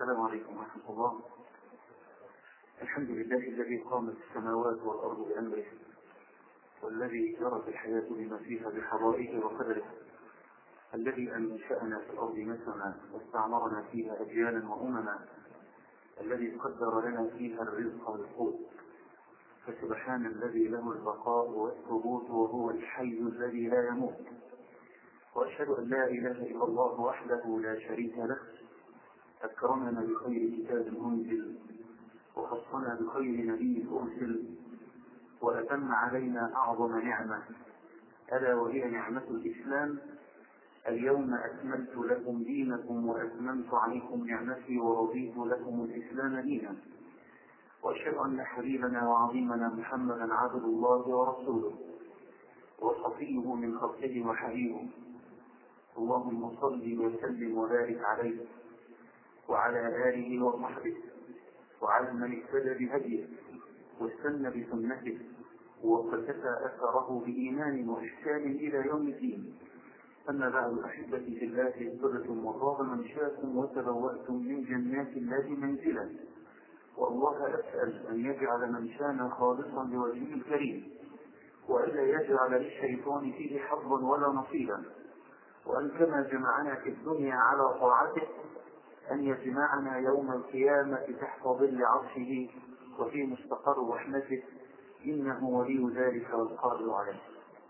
السلام عليكم ورحمة الله الحمد لله الذي قامت السماوات والأرض بأمره والذي جرت الحياة بما فيها بحضائه وقدره الذي أنشأنا في الأرض مثلا واستعمرنا فيها أجيالا وأمما الذي قدر لنا فيها الرزق والقوت فسبحان الذي له البقاء والثبوت وهو الحي الذي لا يموت وأشهد أن لا إله إلا الله وحده لا شريك له أكرمنا بخير كتاب أنزل وخصنا بخير نبي أرسل وأتم علينا أعظم نعمة ألا وهي نعمة الإسلام اليوم أكملت لكم دينكم وأتممت عليكم نعمتي ورضيت لكم الإسلام دينا وأشهد أن حبيبنا وعظيمنا محمدا عبد الله ورسوله وصفيه من خلقه وحبيبه اللهم صل وسلم وبارك عليه وعلى آله وصحبه وعلى من اهتدى بهديه واستنى بسنته وقتفى أثره بإيمان وإحسان إلى يوم الدين أما بعد أحبتي في الله طبتم وطاب منشاكم وتبوأتم من جنات الله منزلا والله أسأل أن يجعل منشانا خالصا لوجهه الكريم وألا يجعل للشيطان فيه حظا ولا نصيبا وأن كما جمعنا في الدنيا على طاعته أن يجمعنا يوم القيامة تحت ظل عرشه وفي مستقر رحمته إنه ولي ذلك والقادر عليه.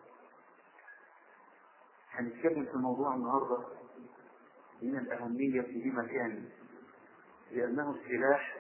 هنتكلم في موضوع النهارده من الأهمية بمكان لأنه السلاح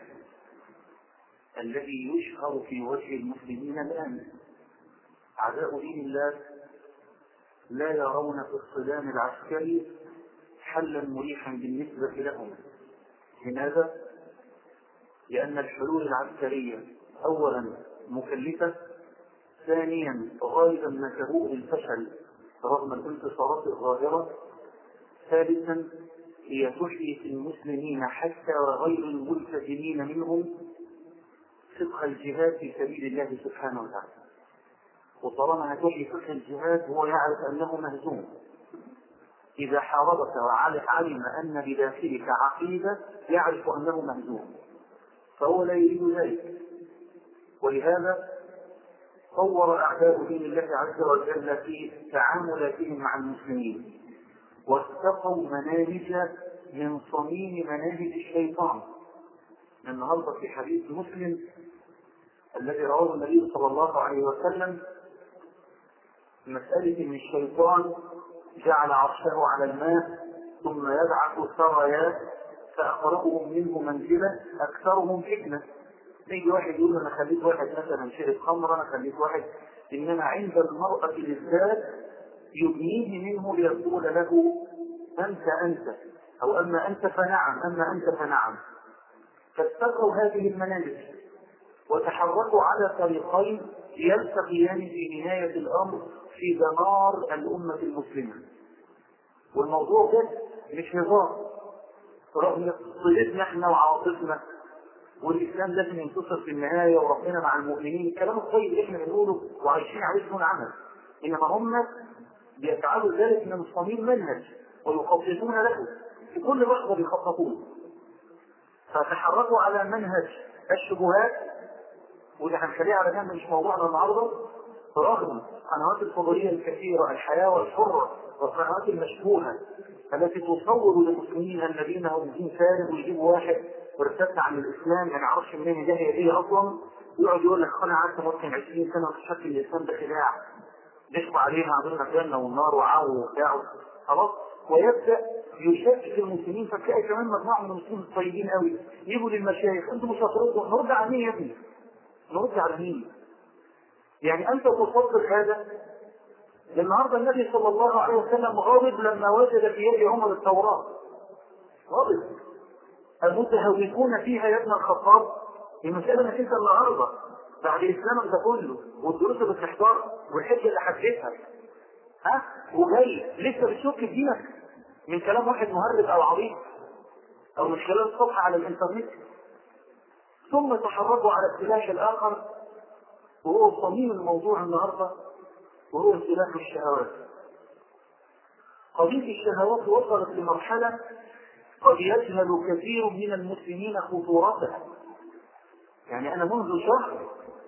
الذي يشهر في وجه المسلمين الآن أعداء دين الله لا يرون في الصدام العسكري حلا مريحا بالنسبة لهم لماذا؟ لأن الحلول العسكرية أولا مكلفة ثانيا غالبا ما تبوء بالفشل رغم الانتصارات الظاهرة ثالثا هي تحيي في المسلمين حتى وغير الملتزمين منهم صدق الجهاد في سبيل الله سبحانه وتعالى وطالما هتحيي فقه الجهاد هو يعرف أنه مهزوم إذا حاربك وعلم أن بداخلك عقيدة يعرف أنه مهزوم فهو لا يريد ذلك ولهذا طور أعداء دين الله عز وجل في تعاملاتهم مع المسلمين واتقوا مناهج من صميم مناهج الشيطان النهارده في حديث مسلم الذي رواه النبي صلى الله عليه وسلم مسألة أن الشيطان جعل عرشه على الماء ثم يبعث سرايا فأقربهم منه منزلة أكثرهم فتنة يجي واحد يقول أنا خليت واحد مثلا شرب خمر أنا خليت واحد إنما عند المرأة بالذات يبنيه منه ليقول له أنت أنت أو أما أنت فنعم أما أنت فنعم فاتقوا هذه المنازل وتحركوا على طريقين يلتقيان في نهاية الأمر في دمار الأمة المسلمة والموضوع ده مش هزار رغم صلتنا احنا وعواطفنا والإسلام لازم ينتصر في النهاية وربنا مع المؤمنين الكلام الطيب اللي احنا بنقوله وعايشين عليه بدون عمل إنما هم بيفعلوا ذلك من صميم منهج ويخططون له في كل لحظة بيخططون فتحركوا على منهج الشبهات وده هنخليه على جنب مش موضوعنا النهارده رغم القنوات الفضائية الكثيرة الحياة والحرة والقنوات المشبوهة التي تصور للمسلمين الذين هم دين فارغ ويجيبوا واحد وارتد عن الاسلام يعني عرش منين ده هي ايه اصلا يقعد يقول لك انا قعدت ممكن 20 سنه اكتشفت ان الاسلام ده خداع نشبع علينا عندنا الجنه والنار وعو وبتاع خلاص ويبدا يشكك المسلمين فتلاقي كمان مجموعه من المسلمين الطيبين قوي يجوا للمشايخ انتم مش هتردوا نرد على مين يا ابني؟ نرد على مين؟ يعني انت تصدق هذا النهارده النبي صلى الله عليه وسلم غاضب لما وجد في يد عمر التوراه غاضب المتهوكون فيها يا ابن الخطاب المسألة انك انت النهارده بعد اسلامك ده كله والدروس اللي بتحضرها والحجه اللي حجتها ها وجاي لسه بتشك في دينك من كلام واحد مهرب او عبيط او من خلال صفحه على الانترنت ثم تحركوا على السلاح الاخر وهو صميم الموضوع النهارده وهو سلاح الشهوات قضيه الشهوات وصلت لمرحله قد يجهل كثير من المسلمين خطورتها يعني أنا منذ شهر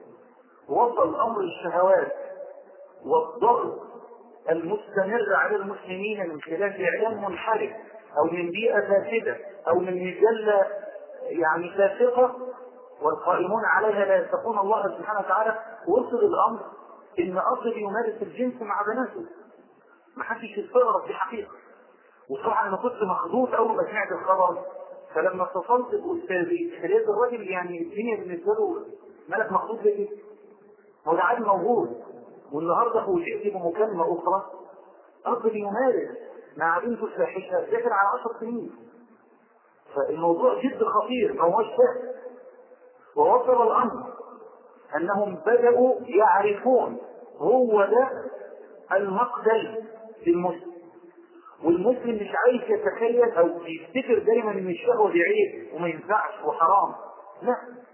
وصل أمر الشهوات والضغط المستمر على المسلمين من خلال إعلام منحرف أو من بيئة فاسدة أو من مجلة يعني فاسقة والقائمون عليها لا يتقون الله سبحانه وتعالى وصل الأمر إن أصل يمارس الجنس مع بناته ما حدش يستغرب في حقيقة وطبعا انا كنت مخضوض اول ما سمعت الخبر فلما اتصلت باستاذي خليت الراجل يعني الدنيا بالنسبه له مالك مخضوض ليه؟ هو ده عادي موجود والنهارده فوجئت بمكالمه اخرى اب يمارس مع بنته الفاحشه داخل على 10 سنين فالموضوع جد خطير ما هوش سهل ووصل الامر انهم بداوا يعرفون هو ده المقتل للمسلم والمسلم مش عايز يتخيل او يفتكر دايما ان الشهوه دي عيب وما ينفعش وحرام لا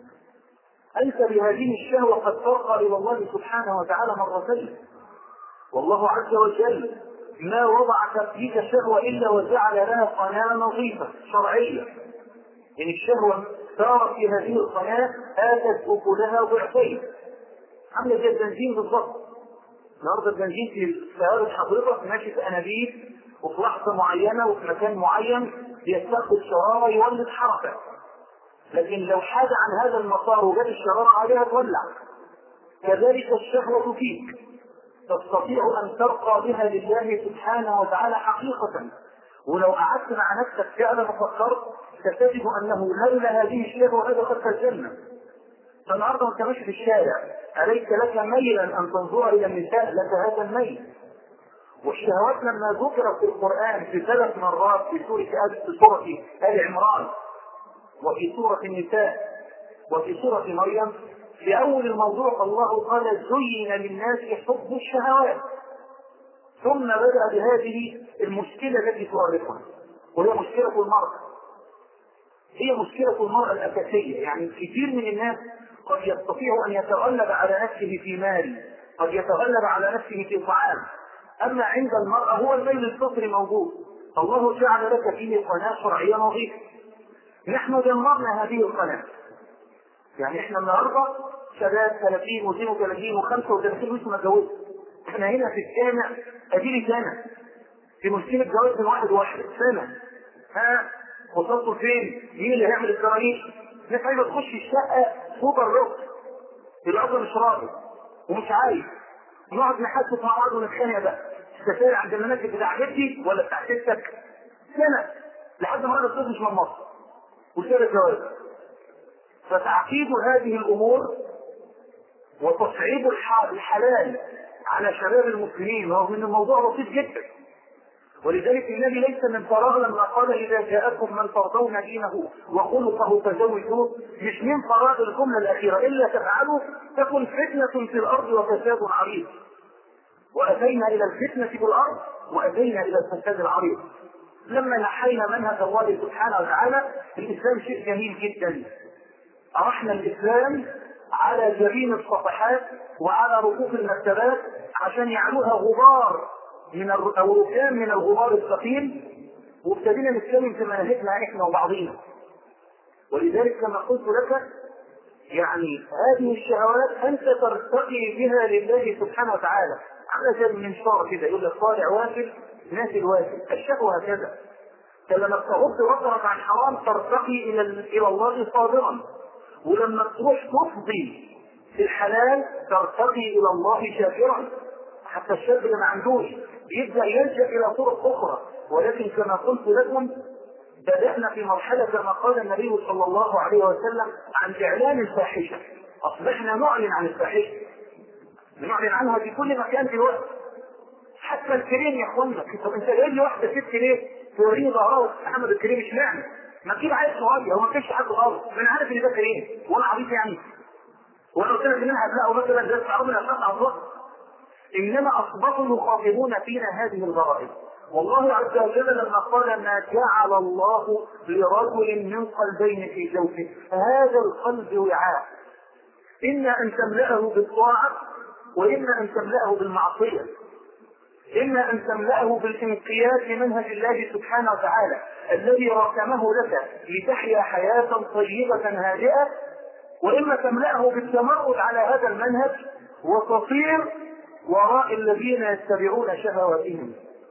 انت بهذه الشهوه قد ترقى الى الله سبحانه وتعالى مرتين والله عز وجل ما وضع فيك شهوه الا وجعل لها قناه نظيفه شرعيه يعني الشهوه صارت في هذه القناه اتت اكلها ضعفين عامله زي البنزين بالضبط النهارده البنزين في سياره حضرتك ماشي في انابيب وفي لحظة معينة وفي مكان معين بيستخدم شرارة يولد حركة لكن لو حاد عن هذا المسار وجد الشرارة عليها تولع كذلك الشهوة فيك تستطيع أن ترقى بها لله سبحانه وتعالى حقيقة ولو قعدت مع نفسك فعلا وفكرت ستجد أنه لولا هذه الشهوة لدخلت الجنة فالنهارده وانت ماشي في الشارع أليس لك ميلا أن تنظر إلى النساء لك هذا الميل والشهوات لما ذكرت في القرآن في ثلاث مرات في سورة آل في سورة آل عمران وفي سورة النساء وفي سورة مريم في أول الموضوع الله قال زين للناس حب الشهوات ثم بدأ بهذه المشكلة التي تؤرقها وهي مشكلة المرأة هي مشكلة المرأة الأساسية يعني كثير من الناس قد يستطيع أن يتغلب على نفسه في مال قد يتغلب على نفسه في طعام أما عند المرأة هو الميل الفطري موجود الله جعل لك فيه قناة شرعية نظيفة نحن دمرنا هذه القناة يعني احنا النهارده شباب 30 و32 و35 لسه ما اتجوزوا احنا هنا في الجامع اديني سنه في مشكله جواز من واحد واحد سنه ها وصلتوا فين؟ مين اللي هيعمل الكرانيش؟ الناس عايزه تخش الشقه فوق الركن الاب مش راضي ومش عايز نقعد نحاسب مع بعض ونتخانق بقى السفارة عند المناكب بتاع جدي ولا بتاع ستك سنة لحد ما الرسول مش من مصر وسير الجواز فتعقيد هذه الامور وتصعيب الحلال على شباب المسلمين رغم ان الموضوع بسيط جدا ولذلك النبي ليس من فراغ لما قال اذا جاءكم من ترضون دينه وخلقه فزوجوه مش من فراغ الجمله الاخيره الا تفعلوا تكن فتنه في الارض وفساد عريض واتينا الى الفتنه في الارض واتينا الى الفساد العريض لما نحينا منهج الله سبحانه وتعالى الاسلام شيء جميل جدا أرحنا الإسلام على جبين الصفحات وعلى رفوف المكتبات عشان يعلوها غبار من أو ركام من الغبار الثقيل وابتدينا نتكلم في مناهجنا احنا وبعضينا ولذلك كما قلت لك يعني هذه الشهوات انت ترتقي بها لله سبحانه وتعالى على زي المنشار كده يقول لك طالع وافل نازل وافل الشهوه هكذا فلما تغض بصرك عن حرام ترتقي الى الى الله صابرا ولما تروح تفضي في الحلال ترتقي الى الله شاكرا حتى الشاب اللي ما عندوش يبدا يلجا الى طرق اخرى ولكن كما قلت لكم بدانا في مرحله كما قال النبي صلى الله عليه وسلم عن اعلان الفاحشه اصبحنا نعلن عن الفاحشه نعلن عنها في كل مكان دلوقتي حتى الكريم يا اخوانا طب انت جايب لي واحده ست ليه؟ توريني ظهرها محمد الكريم اشمعنى؟ ما تجيب عيل صغير هو ما كانش حد خالص انا عارف ان ده كريم وانا عبيط يعني وانا قلت لك ان انا هتلاقوا مثلا ده تعرض من اشخاص على الوقت انما اصبحوا يخاطبون فينا هذه الغرائب والله عز وجل لما قال ما جعل الله لرجل من قلبين في جوفه هذا القلب وعاء اما ان تملاه بالطاعه واما ان تملاه بالمعصيه إما أن تملأه بالانقياد لمنهج الله سبحانه وتعالى الذي رسمه لك لتحيا حياة طيبة هادئة وإما تملأه بالتمرد على هذا المنهج وتصير وراء الذين يتبعون شهواتهم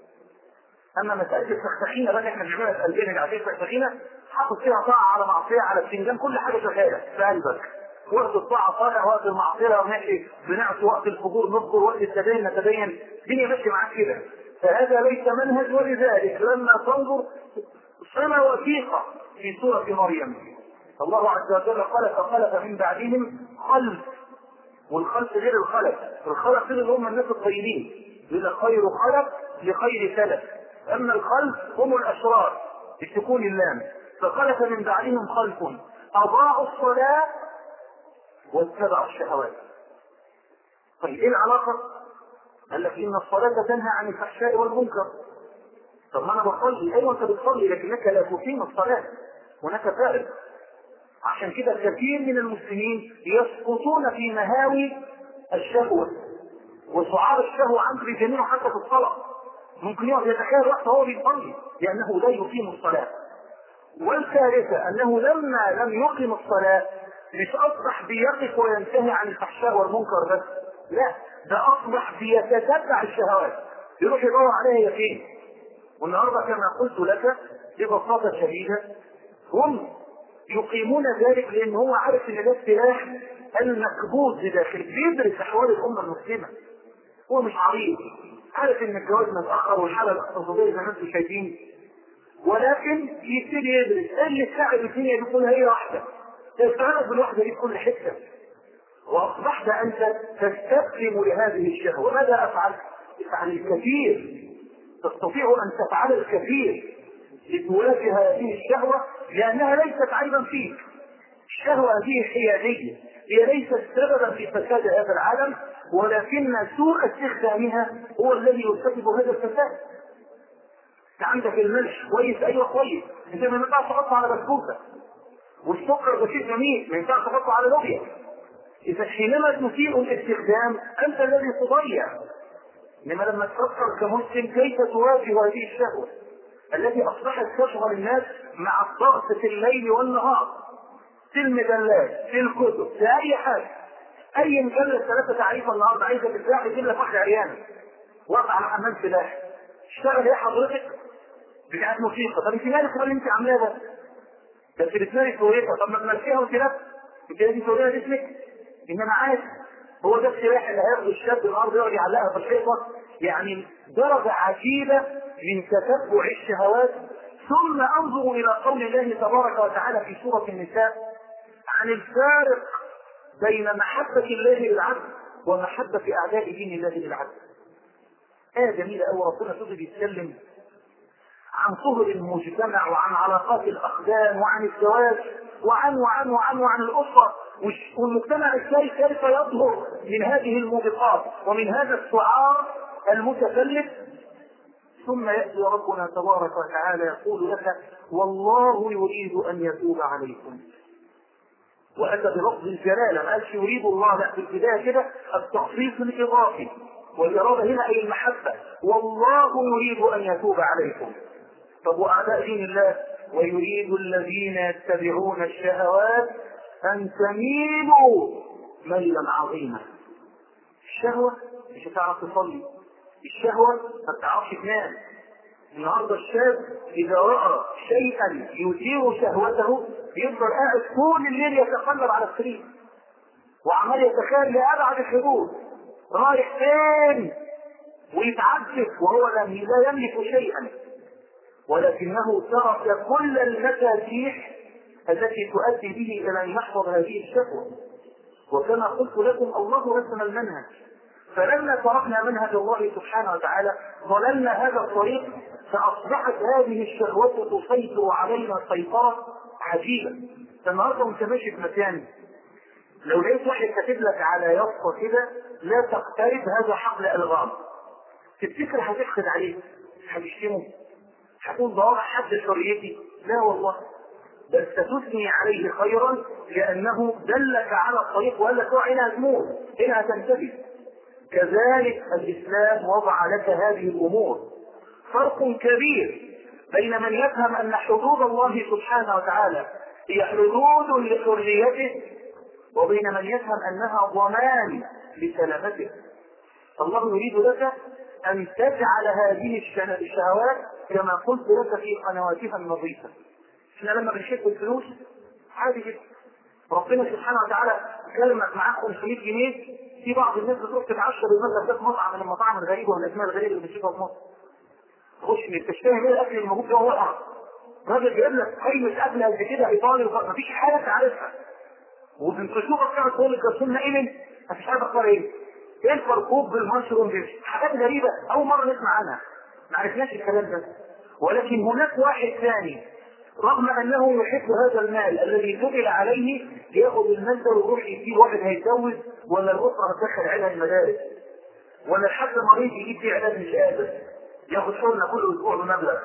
اما مساله الفخفخينه بقى احنا بنعملها في قلبنا العافيه الفخفخينه حاطط فيها طاعه على معصيه على الفنجان كل حاجه شغاله في قلبك وقت الطاعه طالع وقت المعصيه ونحكي بنعصي وقت الفجور نذكر وقت التدين نتدين الدنيا ماشيه معاك كده فهذا ليس منهج ولذلك لما تنظر صله وثيقه في سوره مريم الله عز وجل قال فخلف من بعدهم خلف والخلف غير الخلف الخلف اللي هم الناس الطيبين يقول خير خلف لخير سلف اما الخلف هم الاشرار بسكون اللام فخلف من بعدهم خلف اضاعوا الصلاه واتبعوا الشهوات طيب ايه العلاقه؟ قال لك ان الصلاه تنهى عن الفحشاء والمنكر طب ما انا بصلي ايوه انت بتصلي لكنك لا تقيم الصلاه هناك فارق عشان كده كثير من المسلمين يسقطون في مهاوي الشهوه وصعاب الشهوه عنده بيجننه حتى في الصلاه ممكن يقعد يتخيل وقت هو بيصلي لانه لا يقيم الصلاه والثالثه انه لما لم يقم الصلاه مش اصبح بيقف وينتهي عن الفحشاء والمنكر بس لا ده اصبح بيتتبع الشهوات يروح يدور عليها هي فين والنهارده كما قلت لك ببساطه شديده هم يقيمون ذلك لان هو عارف ان ده السلاح المكبوت بداخل بيدرس احوال الامه المسلمه هو مش عريض عارف ان الجواز متاخر والحاله الاقتصاديه زي ما انتم شايفين ولكن يبتدي يدرس ايه اللي تساعد الدنيا دي كلها هي واحده تستعرض بالوحده دي في كل حته واصبحت انت تستسلم لهذه الشهوه ماذا افعل؟ افعل الكثير تستطيع ان تفعل الكثير لتواجه هذه الشهوه لانها ليست عيبا فيك الشهوه هذه حياديه هي ليست سببا في فساد هذا العالم ولكن سوء استخدامها هو الذي يرتكب هذا الفساد انت عندك الملح كويس ايوه كويس انت ما ينفعش تحطه على بسبوسه والسكر ده شيء جميل ما ينفعش تحطه على لوبيا اذا حينما تسيء الاستخدام انت الذي تضيع انما لما تفكر كمسلم كيف تواجه هذه الشهوه التي اصبحت تشغل الناس مع الضغط في الليل والنهار في المجلات في الكتب في اي حاجه اي مجله ثلاثه تعريف النهارده عايزه تفتح يجيب لك واحده عريانه واقع على حمام سلاح اشتغل ايه حضرتك؟ بتاعت موسيقى طب انت مالك اللي انت عاملاه ده؟ ده انت بتمارس كويسه طب ما تمارسيها وانت لا انت لازم توريها جسمك انما عادي هو ده السلاح اللي هياخده الشاب النهارده يقعد يعلقها في الحيطه يعني درجه عجيبه من تتبع الشهوات ثم انظر الى قول الله تبارك وتعالى في سوره النساء عن الفارق بين محبه الله للعبد ومحبه اعداء دين الله للعبد. آية جميلة أوي ربنا فضل يتكلم عن طهر المجتمع وعن علاقات الأقدام وعن الزواج وعن وعن وعن وعن الأسرة والمجتمع ازاي كيف يظهر من هذه الموبقات ومن هذا السعار المتكلف ثم يأتي ربنا تبارك وتعالى يقول لك والله يريد أن يتوب عليكم وأتى بلفظ الجلالة ما قالش يريد الله لا في البداية كده التخصيص الإضافي والإرادة هنا أي المحبة والله يريد أن يتوب عليكم طب وأعداء دين الله ويريد الذين يتبعون الشهوات أن تميلوا ميلا عظيما الشهوة مش هتعرف تصلي الشهوة ما بتعرفش تنام النهارده الشاب إذا رأى شيئا يثير شهوته يفضل قاعد طول الليل يتقلب على السرير وعمال يتخيل لأبعد الحدود رايح فين ويتعجب وهو لا يملك شيئا ولكنه ترك كل المفاتيح التي تؤدي به الى ان يحفظ هذه الشكوى وكما قلت لكم الله رسم المنهج فلما تركنا منهج الله سبحانه وتعالى ضللنا هذا الطريق فاصبحت هذه الشهوه تسيطر علينا سيطره عجيبه فالنهارده وانت ماشي في مكان لو لقيت واحد كاتب لك على يافطه كده لا تقترب هذا حقل الغام تفتكر هتحقد عليه هتشتمه هتقول ضوابع حد حريتي لا والله بل ستثني عليه خيرا لانه دلك على الطريق وقال لك هنا هتموت هنا هتنتبه كذلك الإسلام وضع لك هذه الأمور فرق كبير بين من يفهم أن حدود الله سبحانه وتعالى هي حدود لحريته وبين من يفهم أنها ضمان لسلامته الله يريد لك أن تجعل هذه الشهوات كما قلت لك في قنواتها النظيفة احنا لما بنشد الفلوس عادي جدا ربنا سبحانه وتعالى كلمك معاك 500 جنيه في بعض الناس بتروح تتعشى بالمبلغ ده في مطعم من المطاعم الغريبه والاسماء الغريبه اللي بنشوفها في مصر. تخش من تشتهي ايه الاكل اللي موجود جوه وقع. راجل جايب لك قيمه اكل قد كده ايطالي مفيش حاجه تعرفها. وبنشوفك بتاع تقول لك رسولنا ايه مفيش حاجه تختار ايه؟ ايه الفرقوق بالمشروم دي؟ حاجات غريبه اول مره نسمع عنها. ما عرفناش الكلام ده. ولكن هناك واحد ثاني رغم انه يحب هذا المال الذي جبل عليه ياخذ المال ده ويروح يجيب واحد هيتجوز ولا الاسره هتدخل عيالها المدارس ولا الحد مريض يجيب فيه علاج مش قادر ياخذ حقنه كل اسبوع بمبلغ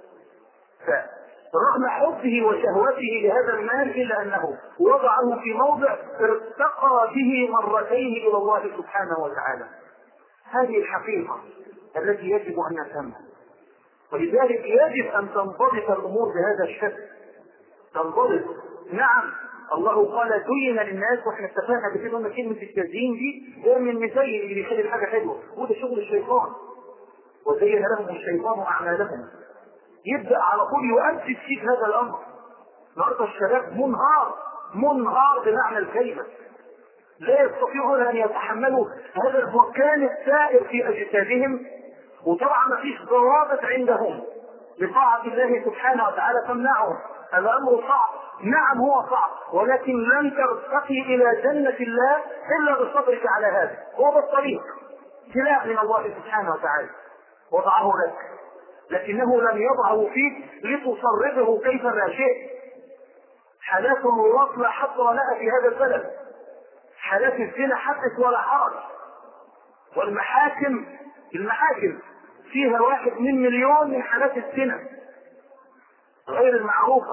فرغم حبه وشهوته لهذا المال الا انه وضعه في موضع ارتقى به مرتين الى الله سبحانه وتعالى هذه الحقيقه التي يجب ان نفهمها ولذلك يجب ان تنضبط الامور بهذا الشكل تنضبط نعم الله قال زين للناس واحنا اتفقنا بكده ان كلمه التزيين دي هو من المزين اللي بيخلي الحاجه حلوه وده شغل الشيطان وزين لهم الشيطان اعمالهم يبدا على طول يؤسس فيك هذا الامر النهارده الشباب منهار منهار بمعنى الكلمه لا يستطيعون ان يتحملوا هذا البركان السائر في اجسادهم وطبعا ما فيش ضوابط عندهم لطاعة الله سبحانه وتعالى تمنعهم هذا أمر صعب نعم هو صعب ولكن لن ترتقي إلى جنة الله إلا بصبرك على هذا هو ده الطريق ابتلاء من الله سبحانه وتعالى وضعه لك لكنه لم يضعه فيك لتصرفه كيفما شئت حالات الوراث لا حظ لها في هذا البلد حالات الزنا حدث ولا حرج والمحاكم المحاكم فيها واحد من مليون من حالات الزنا غير المعروفة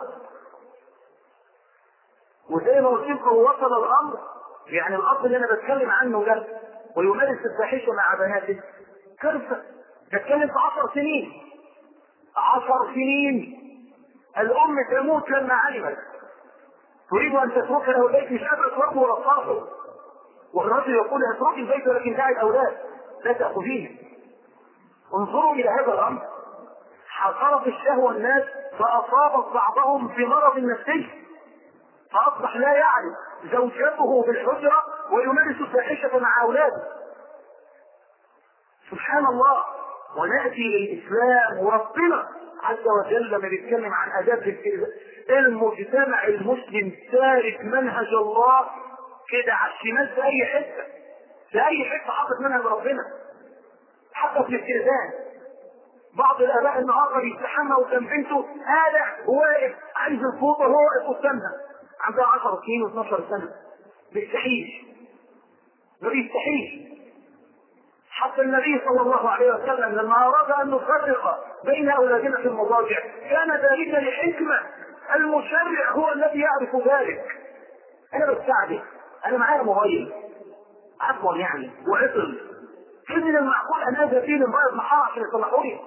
وزي ما قلت لكم وصل الأمر يعني الأب اللي أنا بتكلم عنه ده ويمارس الفاحشة مع بناته كارثة بتكلم في عشر سنين عشر سنين الأم تموت لما علمت تريد أن تترك له البيت مش قادرة تتركه ولا تصاحبه والرجل يقول اتركي البيت ولكن دعي الأولاد لا تأخذيهم انظروا الى هذا الامر حصرت الشهوة الناس فاصابت بعضهم بمرض نفسي فاصبح لا يعرف زوجته في الحجرة ويمارس الفاحشة مع اولاده سبحان الله وناتي للاسلام وربنا عز وجل لما بيتكلم عن اداب المجتمع المسلم تارك منهج الله كده على الشمال في اي حته في اي حته حاطط منهج ربنا حتى في الاستئذان بعض الاباء النهارده بيستحمى قدام بنته هذا واقف عايز الفوطه وهو واقف قدامها عندها 10 سنين و12 سنه بيستحيش ما بيستحيش حتى النبي صلى الله عليه وسلم لما اراد ان نفرق بين اولادنا في المضاجع كان ذلك لحكمه المشرع هو الذي يعرف ذلك انا بستعجل انا معايا موبايل عفوا يعني وعطل كل من المعقول ان اذهب فيه لمرأة محارة عشان يصلحوا لي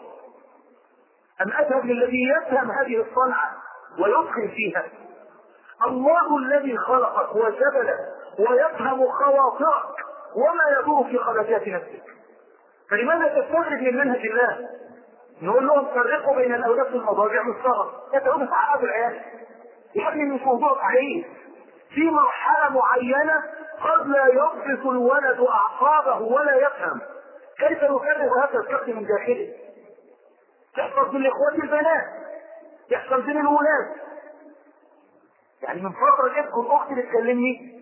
ان اذهب للذي يفهم هذه الصنعة ويتقن فيها الله الذي خلقك وجبلك ويفهم خواطرك وما يدور في خلفيات نفسك فلماذا تستغرب من منهج الله نقول لهم فرقوا بين الاولاد في المضاجع والصغر يدعون في عقاب العيال يا ابني مش موضوع عليه في مرحلة معينة قد لا يضبط الولد أعصابه ولا يفهم كيف يكرر هذا الشخص من داخله تحصل بين الإخوات البنات يحصل بين الولاد يعني من فترة اذكر أختي بتكلمني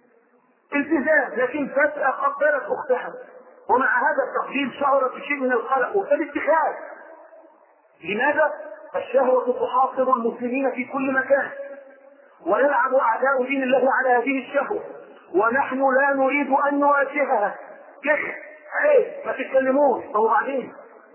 التزام لكن فجأة قبلت أختها ومع هذا التقديم شعرت بشيء من القلق وكالاتخاذ لماذا؟ الشهوة تحاصر المسلمين في كل مكان ويلعب أعداء دين الله على هذه الشهوة ونحن لا نريد أن نواجهها كيف؟ عيب ما تتكلموش طب وبعدين؟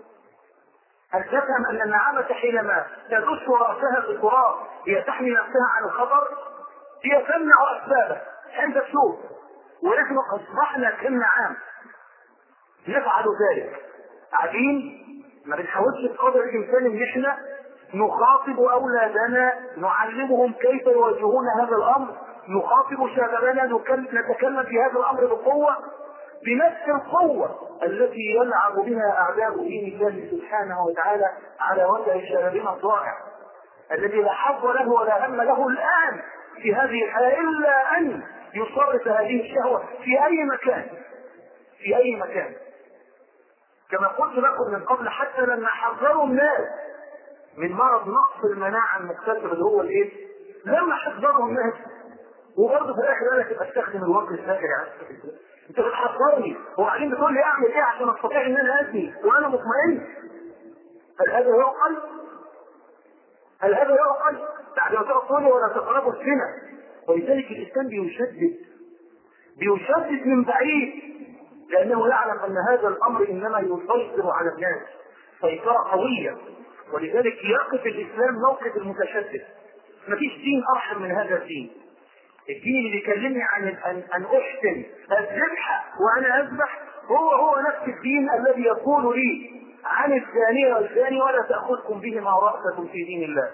هل تفهم أن النعامة حينما تدس رأسها في التراب هي تحمي نفسها عن الخطر؟ هي تمنع أسبابه عند السوق ونحن أصبحنا كالنعام نفعل ذلك قاعدين ما بنحاولش بقدر الامكان ان احنا نخاطب اولادنا نعلمهم كيف يواجهون هذا الامر نخاطب شبابنا نتكلم في هذا الامر بقوه بنفس القوة التي يلعب بها أعداء دين الله سبحانه وتعالى على وجه شبابنا الضائع الذي لا حظ له ولا هم له الآن في هذه الحياة إلا أن يصرف هذه الشهوة في أي مكان في أي مكان كما قلت لكم من قبل حتى لما حذروا الناس من مرض نقص المناعة المكتسب اللي هو الايه؟ لما حذروا الناس وبرضه في الاخر قال لك استخدم الوقت الساكر يا عم انت بتحذرني وبعدين بتقول لي اعمل ايه عشان استطيع ان انا ابني وانا مطمئن هل هذا يعقل؟ هل هذا يعقل؟ بعد ما تقول ولا تقربوا الزنا ولذلك الاسلام بيشدد بيشدد من بعيد لانه يعلم ان هذا الامر انما يسيطر على الناس سيطره قويه ولذلك يقف الاسلام موقف المتشدد مفيش دين ارحم من هذا الدين الدين اللي بيكلمني عن ان ان احسن الذبح وانا اذبح هو هو نفس الدين الذي يقول لي عن الزانية والزاني ولا تأخذكم بهما رأفة في دين الله.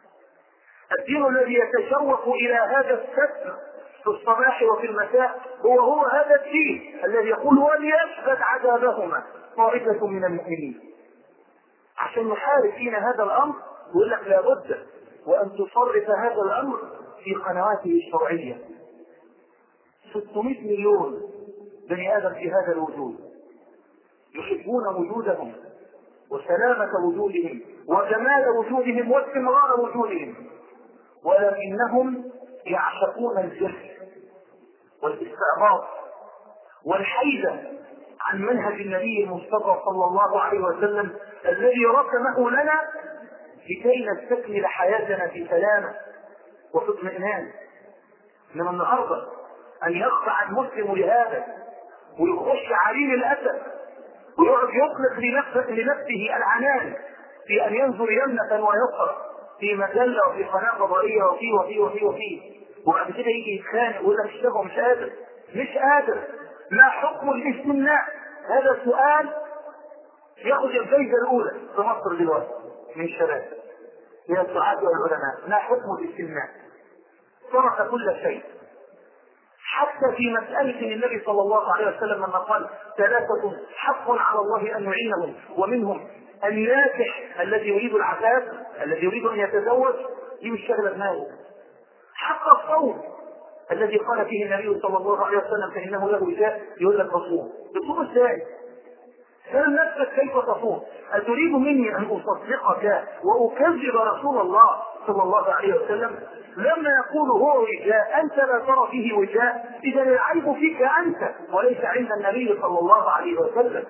الدين الذي يتشوق إلى هذا الستر في الصباح وفي المساء هو هو هذا الدين الذي يقول وليشهد عذابهما طائفة من المؤمنين. عشان يحارب فينا هذا الأمر يقول لك لابد وأن تصرف هذا الأمر في قنواته الشرعية 600 مليون بني آدم في هذا الوجود يحبون وجودهم وسلامة وجودهم وجمال وجودهم واستمرار وجودهم ولكنهم يعشقون الجهل والاستعباط والحيدة عن منهج النبي المصطفى صلى الله عليه وسلم الذي رسمه لنا لكي نستكمل حياتنا في سلامه وفي اطمئنان انما النهارده ان يخضع المسلم لهذا ويخش عليل الاسد ويقعد يطلق لنفسه, لنفسه العنان في ان ينظر يمنة ويسرى في مجلة وفي قناة فضائية وفي وفي وفي وفي وبعد كده يجي يتخانق ويقول لك اشتغل مش قادر مش قادر ما حكم الاستمناء هذا سؤال ياخذ الجائزة الأولى في مصر دلوقتي من الشباب من الدعاة والعلماء ما حكم الاستمناء ترك كل شيء حتى في مسألة النبي صلى الله عليه وسلم لما قال ثلاثة حق على الله أن يعينهم ومنهم الناكح الذي يريد العفاف الذي يريد أن يتزوج دي مش شغلة دماغه حق الصوم الذي قال فيه النبي صلى الله عليه وسلم فإنه له وجاء يقول لك تصوم تصوم ازاي؟ سأل نفسك كيف تصوم أتريد مني أن أصدقك وأكذب رسول الله صلى الله عليه وسلم لما يقول هو وجاء أنت لا ترى فيه وجاء إذا العيب فيك أنت وليس عند النبي صلى الله عليه وسلم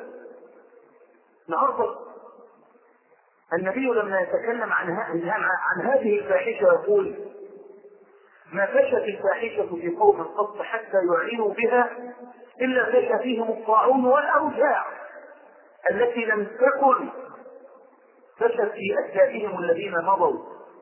النهارده النبي لما يتكلم عن عن هذه الفاحشة يقول ما فشت الفاحشة في قوم قط حتى يعلنوا بها إلا فشى فيهم الطاعون والأوجاع التي لم تكن فشت في أجدادهم الذين مضوا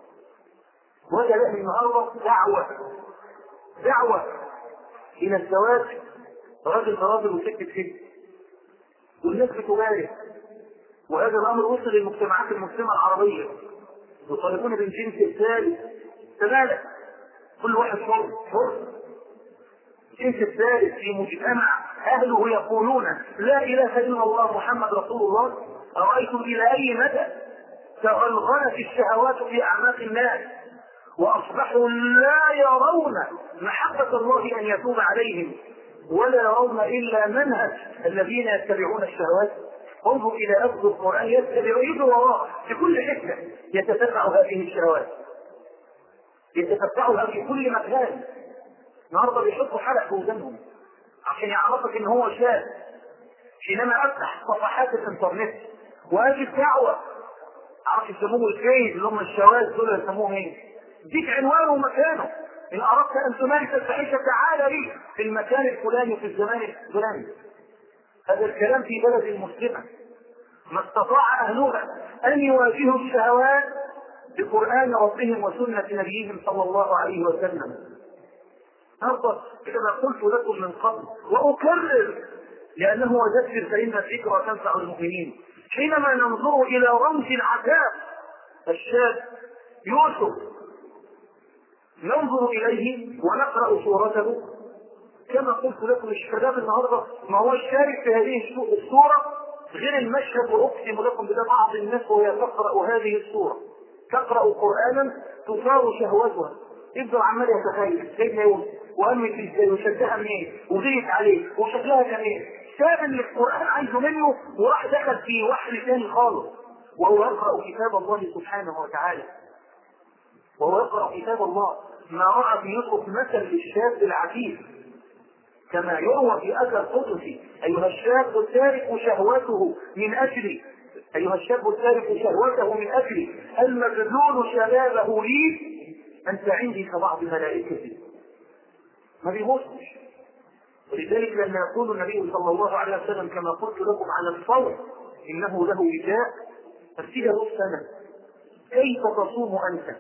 وجد النهارده دعوة دعوة إلى الزواج رجل برجل وست بست والناس بتبارك وهذا الأمر وصل للمجتمعات المسلمة العربية يطالبون بالجنس الثالث كذلك كل واحد حر حر الجنس الثالث في مجتمع أهله يقولون لا إله إلا الله محمد رسول الله أرأيتم إلى أي مدى تغلغلت الشهوات في أعماق الناس وأصبحوا لا يرون محبة الله أن يتوب عليهم ولا يرون إلا منهج الذين يتبعون الشهوات انظر إلى أخذ القرآن يتبع يجري وراه في كل حتة يتتبع هذه الشهوات يتتبعها في كل مكان النهارده بيحطوا حلق في ودانهم عشان يعرفك ان هو شاب حينما افتح صفحات الانترنت واجد دعوه عارف يسموه الكيد اللي هم الشواذ دول يسموهم ايه؟ ديك عنوانه ومكانه ان اردت ان تمارس الفاحشه تعال لي في المكان الفلاني وفي الزمان الفلاني هذا الكلام في بلد مسلمه ما استطاع اهلها ان يواجهوا الشهوات بقران ربهم وسنه نبيهم صلى الله عليه وسلم النهارده كما قلت لكم من قبل واكرر لأنه وذكر فإن الذكرى تنفع المؤمنين حينما ننظر إلى رمز العذاب الشاب يوسف ننظر إليه ونقرأ صورته كما قلت لكم الشباب النهارده ما هو الشارك في هذه الصورة غير المشهد وأقسم لكم بده بعض الناس وهي تقرأ هذه الصورة تقرأ قرآنا تثار شهوتها يفضل عمال يتخيل سيدنا يوسف وأمي في ازاي وشدها منين وغيت عليه وشكلها كان ايه ساب اللي القرآن عايزه منه وراح دخل في وحل ثاني خالص وهو يقرأ كتاب الله سبحانه وتعالى وهو يقرأ كتاب الله ما رأى في يوسف مثل للشاب العفيف كما يروى في أثر قدسي أيها الشاب التارك شهوته من أجلي أيها الشاب التارك شهوته من أجلي المبذول شبابه لي أنت عندي كبعض ملائكتي ما بيموتش ولذلك لما يقول النبي صلى الله عليه وسلم كما قلت لكم على الصوم إنه له وجاء فسيره السنة كيف تصوم أنت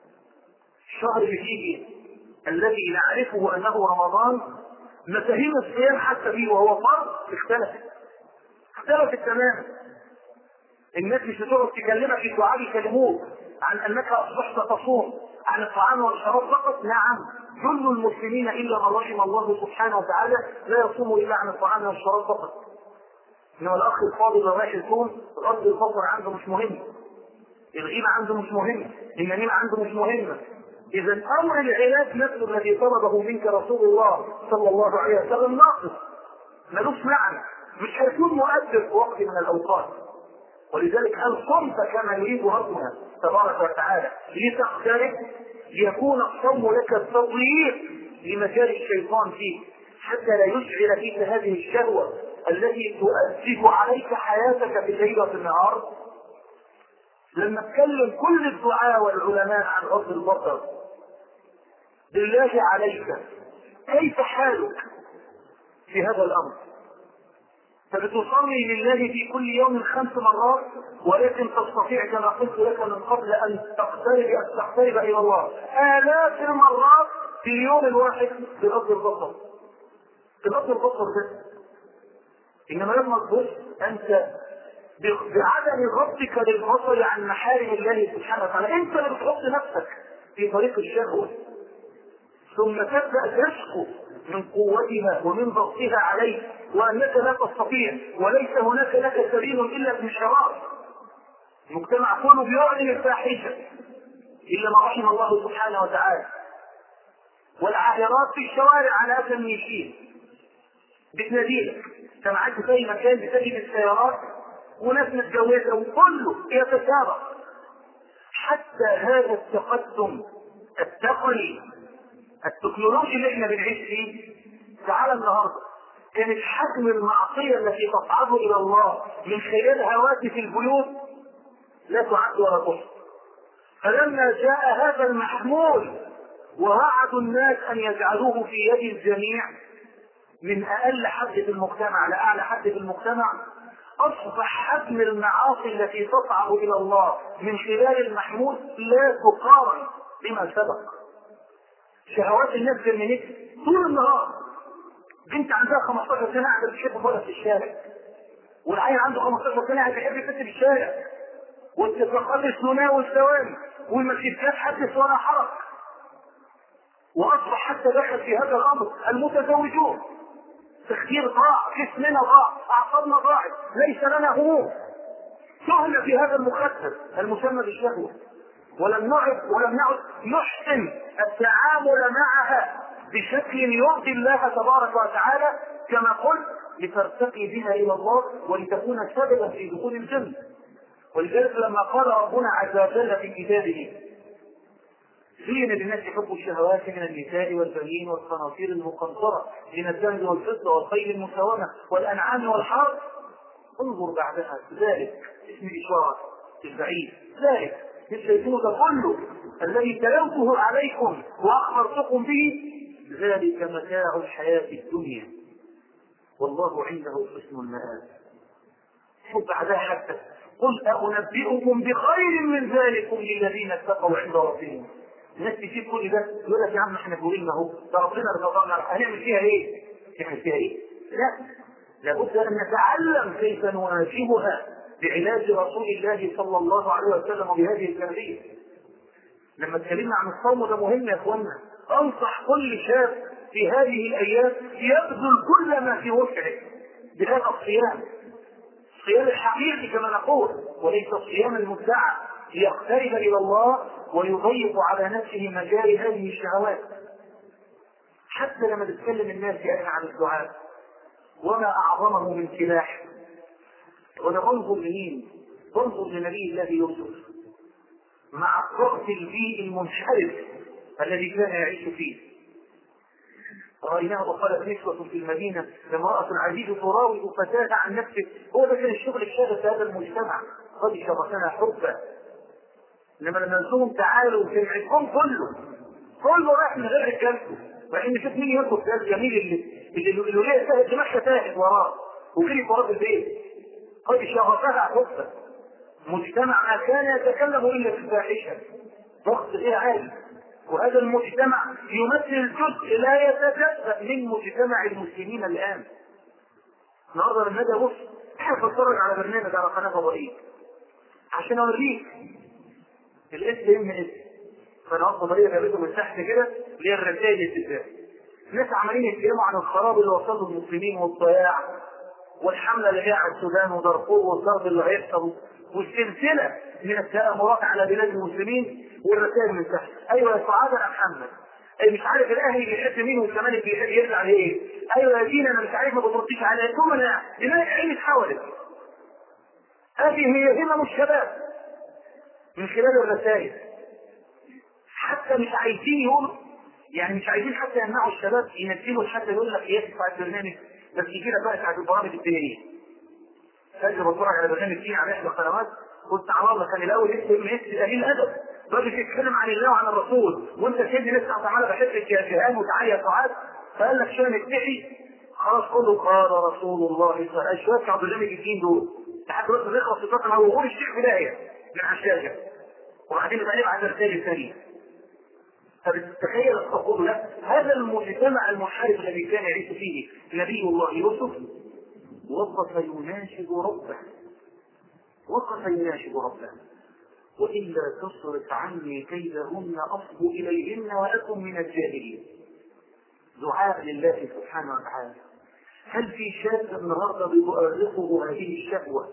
الشهر اللي فيه الذي نعرفه أنه رمضان مفاهيم الصيام حتى فيه وهو فرض اختلفت اختلفت تماما الناس مش بتقعد تكلمك الدعاء يكلموك عن انك اصبحت تصوم عن الطعام والشراب فقط نعم كل المسلمين الا من رحم الله سبحانه وتعالى لا يصوم الا عن الطعام والشراب فقط انما الاخ الفاضل لو رايح يصوم غض البصر عنده مش مهم الغيبه عنده مش مهم النميمه عنده مش مهمه اذا امر العلاج نفسه الذي طلبه منك رسول الله صلى الله عليه وسلم ناقص ملوش معنى مش هيكون مؤثر في وقت من الاوقات ولذلك هل صمت كما يريد ربنا تبارك وتعالى لتقترب ليكون الصوم لك التضييق لمجال الشيطان فيك حتى لا يشعل فيك هذه الشهوة التي تؤثر عليك حياتك في الليل وفي النهار لما اتكلم كل الدعاء والعلماء عن غض البصر بالله عليك كيف حالك في هذا الامر فبتصلي لله في كل يوم خمس مرات ولكن تستطيع كما قلت لك من قبل ان تقترب ان تقترب الى الله الاف المرات في اليوم الواحد بغض البصر بغض البصر بس انما لما تبص انت بعدم غضك للبصر عن محارم الله سبحانه وتعالى انت اللي بتحط نفسك في طريق الشهوه ثم تبدا تشكو من قوتها ومن ضغطها عليك وانك لا تستطيع وليس هناك لك سبيل الا بانشراح المجتمع كله بيعلن الفاحشه الا ما رحم الله سبحانه وتعالى والعاهرات في الشوارع على اثم يشيل بتناديلك انت معاك في اي مكان بتجد السيارات وناس متجوزه وكله يتسابق حتى هذا التقدم التقني التكنولوجي اللي احنا بنعيش فيه تعالى النهارده كانت حجم المعصيه التي تصعد الى الله من خلال هواتف البيوت لا تعد ولا تحصى فلما جاء هذا المحمول ووعدوا الناس ان يجعلوه في يد الجميع من اقل حد في المجتمع لاعلى حد في المجتمع اصبح حجم المعاصي التي تصعد الى الله من خلال المحمول لا تقارن بما سبق شهوات الناس جننت طول النهار بنت عندها 15 سنه قاعده بتحب بره في الشارع والعيل عنده 15 سنه قاعد بيحب يفتش في الشارع واتفاقات الثناء والثواني والمسجدات حدث ولا حرج واصبح حتى دخل في هذا الامر المتزوجون تخدير ضاع جسمنا ضاع اعصابنا ضاعت ليس لنا هموم سهل في هذا المخدر المسمى بالشهوه ولم نعد ولم نعد نحسن التعامل معها بشكل يرضي الله تبارك وتعالى كما قلت لترتقي بها الى الله ولتكون سببا في دخول الجنه ولذلك لما قال ربنا عز وجل في كتابه زين للناس حب الشهوات من النساء والبنين والقناطير المقنطرة من الذهب والفضة والخيل المسومة والأنعام والحرث انظر بعدها ذلك اسم الإشارة البعيد ذلك الشيطان كله الذي تلوته عليكم وأخبرتكم به ذلك متاع الحياة الدنيا والله عنده حسن المآب شوف بعدها حتى قل أنبئكم بخير من ذلكم للذين اتقوا عند ربهم الناس تجيب كل ده يقول لك يا عم احنا جورينا اهو ده ربنا رزقنا هنعمل فيها ايه؟ نعمل فيها ايه؟ لا لابد ان نتعلم كيف نواجهها بعلاج رسول الله صلى الله عليه وسلم بهذه التربيه لما اتكلمنا عن الصوم ده مهم يا اخوانا انصح كل شاب في هذه الايام يبذل كل ما في وسعه بهذا الصيام الصيام الحقيقي كما نقول وليس الصيام المدعى ليقترب الى الله ويضيق على نفسه مجال هذه الشهوات حتى لما تتكلم الناس يعني عن الدعاء وما اعظمه من سلاح وانا بنظر لمين؟ بنظر لنبي الله يوسف مع الضغط البيئي المنحرف الذي كان يعيش فيه رأيناه وقالت نسوة في المدينة امرأة عزيز تراود فتاة عن نفسه هو ده كان الشغل الشاغل في هذا المجتمع قد شرفنا حبا لما لما نسوهم تعالوا جمعكم كله كله رايح من غير رجالته وإن شوف مين يركض ده الجميل اللي اللي اللي ليه ساهد دماغها ساهد وراه وجري وراه في البيت قد شغفها حبا مجتمع ما كان يتكلم الا في الفاحشه ضغط غير عالي وهذا المجتمع يمثل جزء لا يتجزا من مجتمع المسلمين الان النهارده لما اجي ابص احب اتفرج على برنامج على قناه فضائيه عشان اوريك الاس ام اس قنوات فضائيه جابته من تحت كده اللي هي الرسائل الابتدائيه ناس عمالين يتكلموا عن الخراب اللي وصله المسلمين والضياع والحمله اللي جايه على السودان ودارفور والضرب اللي هيحصل والسلسله من التآمرات على بلاد المسلمين والرسائل من تحت ايوه يا سعاده يا محمد أي مش عارف الاهلي بيحب مين والزمالك بيحب يرجع لايه ايوه يا دينا انا مش عارف ما بترديش عليا ثم انا دماغ عيني اتحولت هذه هي همم الشباب من خلال الرسائل حتى مش عايزين يقولوا يعني مش عايزين حتى يمنعوا الشباب ينزلوا حتى يقول لك ايه تدفع البرنامج بس يجي لك بقى ساعه البرامج الدينيه فاكر بتفرج على برنامج ديني على احدى القنوات قلت على الله كان الاول يكتب يكتب قليل الادب راجل يتكلم عن الله وعن الرسول وانت سيدي لسه تعالى بحبك يا جهان وتعالى يا سعاد فقال لك شام التحي خلاص كله قال رسول الله صلى الله عليه وسلم شويه بتاع برنامج الدين دول لحد دلوقتي بيخلص الفتره هو يقول الشيخ بدايه من على الشاشه وبعدين يبقى على الرسائل الثانيه فتتخيل تقول لا هذا المجتمع المنحرف الذي كان يعيش فيه نبي الله يوسف وقف يناشد ربه وقف يناشد ربه وإلا تصرف عني كيدهن أصب إليهن وأكن من الجاهلين دعاء لله سبحانه وتعالى هل في شاب النهارده بيؤرقه هذه الشهوة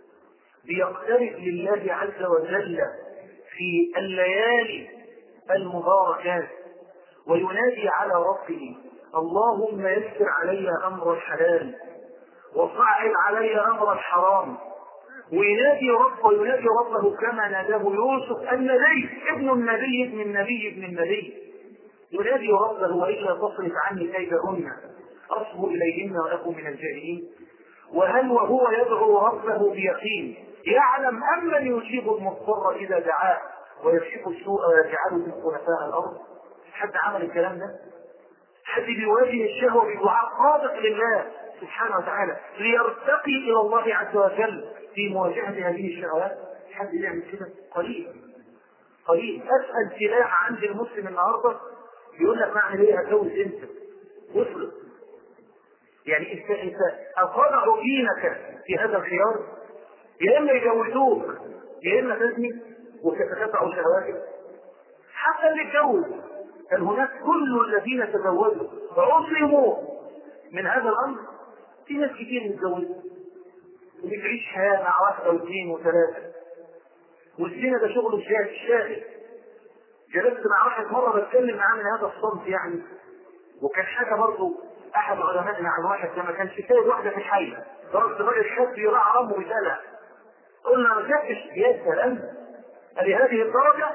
بيقترب لله عز وجل في الليالي المباركات وينادي على ربه اللهم يسر علي امر الحلال وصعب علي امر الحرام وينادي ربه وينادي ربه كما ناداه يوسف النبي ابن النبي ابن النبي ابن النبي ينادي ربه والا تصرف عني كيدهن اصب اليهن واكن من الجاهلين وهل وهو يدعو ربه بيقين يعلم أم من يجيب المضطر إذا دعاه ويكشف السوء ويجعله من خلفاء الأرض حد عمل الكلام ده حد بيواجه الشهوة بدعاء صادق لله سبحانه وتعالى ليرتقي إلى الله عز وجل في مواجهة هذه الشهوات حد يعمل كده قليل قليل أسهل سلاح عند المسلم النهارده يقول لك اعمل ايه اتجوز امتى وصلت يعني انت انت اخضع دينك في هذا الخيار يا اما يجوزوك يا اما تزني وتتتبع شهواتك حتى اللي اتجوز كان هناك كل الذين تزوجوا وعصموا من هذا الامر في ناس كتير متجوزه وبتعيش حياه مع واحده واثنين وثلاثه والزنا ده شغله شاغل جلست مع واحد مره بتكلم معاه من هذا الصنف يعني وكان حاجه برضه احد علمائنا عن واحد لما كان سايب واحده في الحي ضربت راجل شاب يراعى امه بدلع قلنا ما شافش يا سلام لهذه الدرجه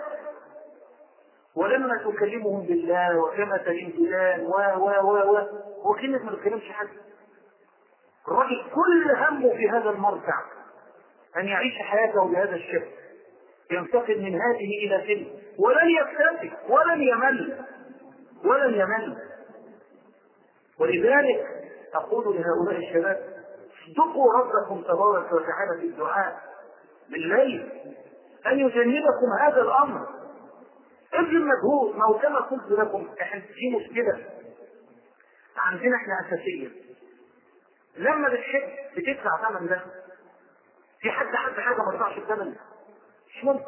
ولما تكلمهم بالله وكما تلين فلان و و و و وكلمة ما تكلمش حد الراجل كل همه في هذا المرتع أن يعيش حياته بهذا الشكل ينتقل من هذه إلى تلك ولن يكتفي ولن يمل ولن يمل ولذلك أقول لهؤلاء الشباب اصدقوا ربكم تبارك وتعالى في الدعاء بالليل أن يجنبكم هذا الأمر ابذل مجهود ما هو كما قلت لكم احنا في مشكلة عندنا احنا أساسية لما بتحب بتدفع ثمن ده في حد حد حاجه ما تدفعش الثمن مش ممكن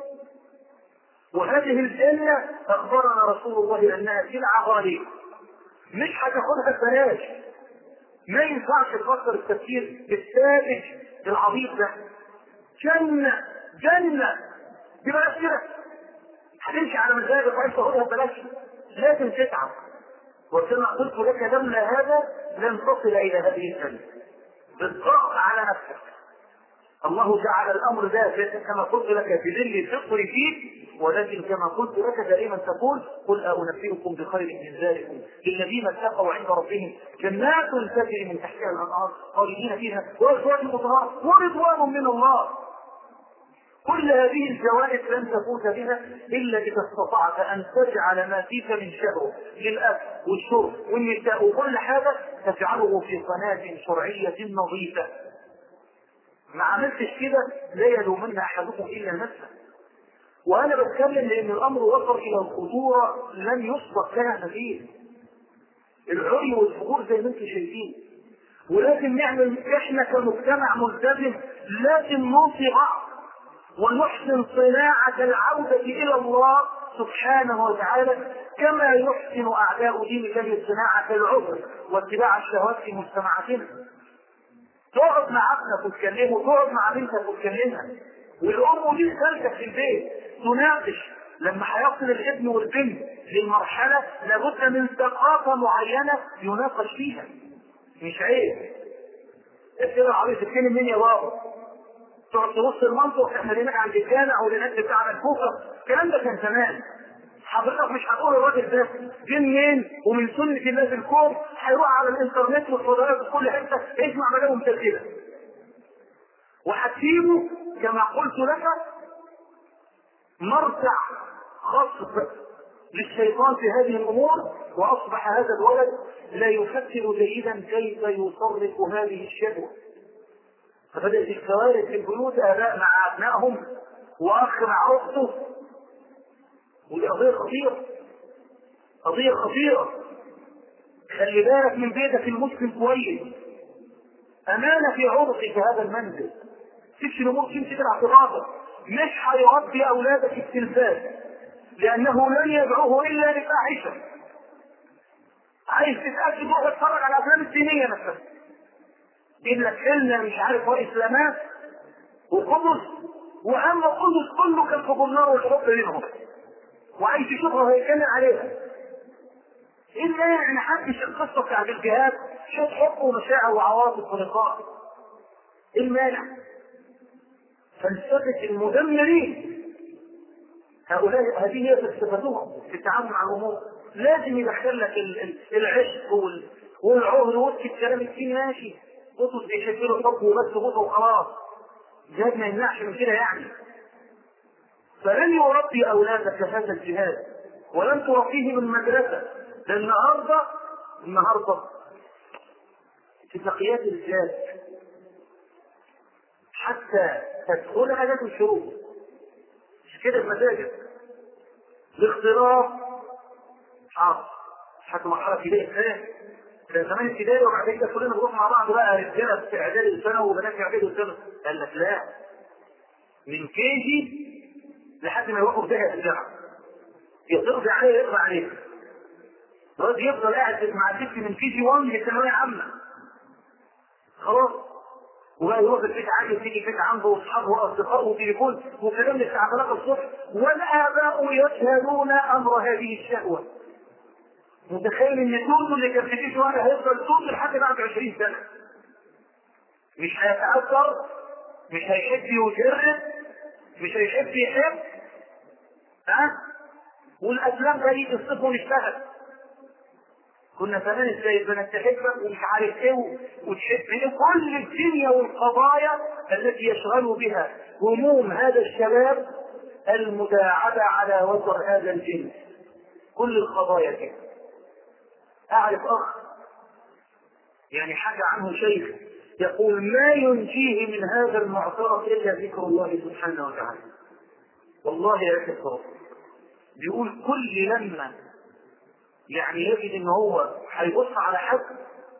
وهذه الجنة أخبرنا رسول الله أنها سلعة غالية مش هتاخدها ببلاش ما ينفعش تفكر التفكير الساذج العبيط ده جنة جنة ببلاش كده هتمشي على مزاجك وعايز تاخدها ببلاش لازم تتعب وكما قلت لك لولا هذا لن تصل الى هذه الجنه بالضغط على نفسك الله جعل الامر ده كما قلت لك بذل الفطر فيك ولكن كما قلت لك دائما تقول قل أنبئكم بخير من ذلكم للذين اتقوا عند ربهم جنات تجري من تحتها الانهار خالدين فيها وازواج مطهرات ورضوان من الله كل هذه الجوائز لن تفوت بها الا اذا استطعت ان تجعل ما فيك من شهوه للاكل والشرب والنساء وكل حاجه تجعله في قناه شرعيه نظيفه ما عملتش كده لا يلومن احدكم الا نفسه وانا بتكلم لان الامر وصل الى الخطوره لم يسبق لها مثيل العري والفجور زي ما انتم شايفين ولازم نعمل احنا كمجتمع ملتزم لازم نوصي بعض ونحسن صناعة العودة إلى الله سبحانه وتعالى كما يحسن أعداء دين الله صناعة العذر واتباع الشهوات في مجتمعاتنا. تقعد مع ابنك وتكلمه، تقعد مع بنتك وتكلمها. والأم دي خالتك في البيت تناقش لما هيصل الابن والبنت للمرحلة لابد من ثقافة معينة يناقش فيها. مش عيب. كده عايز تتكلم مين يا بابا؟ تقعد تبص المنطق احنا هناك عند الجامع والناس بتاعنا الكوفه الكلام ده كان زمان حضرتك مش هتقول الراجل ده جه منين ومن سنه الله في الكون هيروح على الانترنت والفضائيات في كل حته يسمع مجالهم تسجيله وهتسيبه كما قلت لك مرتع خصب للشيطان في هذه الامور واصبح هذا الولد لا يفكر جيدا كيف يصرف هذه الشهوه فبدأت الكوارث في البيوت آباء مع أبنائهم وأخ مع أخته ودي قضية خطيرة قضية خطيرة خلي بالك من بيتك المسلم كويس أمانة في عرضك هذا المنزل تمشي الأمور تمشي بالاعتراض مش هيربي أولادك التلفاز لأنه لن يدعوه إلا لفاحشة عايز تتأكد روح اتفرج على الأفلام الدينية مثلا يجيب لك فيلم مش عارف هو اسلامات وقدس واما قدس كله كان في النار والحب بينهم وعايز يشوفها وهيتكلم عليها الا يعني حدش القصه بتاعت الجهاد شوف حب ومشاعر وعواطف ولقاء ايه المانع؟ فلسفه المدمرين هؤلاء هذه هي فلسفتهم في التعامل مع الامور لازم يدخل لك العشق والعهر وسط الكلام الديني ماشي قطز بيشكلوا حب وبس قطه وخلاص جهاد ما يمنعش من كده يعني فلن يربي اولادك هذا الجهاد ولن تربيه من مدرسه ده النهارده النهارده اتفاقيات الرجال حتى تدخلها لازم شروط مش كده المساجد الاختلاط حاضر حتى مرحله ابتدائيه ثانيه كان زمان ابتدائي وبعد كده كلنا بنروح مع بعض بقى رجاله في اعدادي الثانوي وبنات في اعدادي الثانوي قال لك لا من كيجي لحد ما يوقف ده في الجامعه يقضي عليه يقضي عليه الواد يفضل قاعد مع الست من كيجي 1 للثانويه عامه خلاص وبقى يروح البيت عادي تيجي البيت عنده واصحابه واصدقائه وتليفون وكلام الساعه 3 الصبح والاباء يشهدون امر هذه الشهوه متخيل ان توتو اللي كان في جيش واحد هيفضل توتو لحد بعد 20 سنه مش هيتاثر مش هيحب يجرب مش هيحب يحب ها والافلام ده يجي الصف ونشتغل كنا زمان ازاي البنات تحبك ومش عارف ايه وتحب ايه كل الدنيا والقضايا التي يشغل بها هموم هذا الشباب المداعبة على وتر هذا الجنس كل القضايا كده أعرف أخ يعني حكى عنه شيخ يقول ما ينجيه من هذا المعترف إلا ذكر الله سبحانه وتعالى والله يا كفر بيقول كل لما يعني يجد ان هو هيبص على حد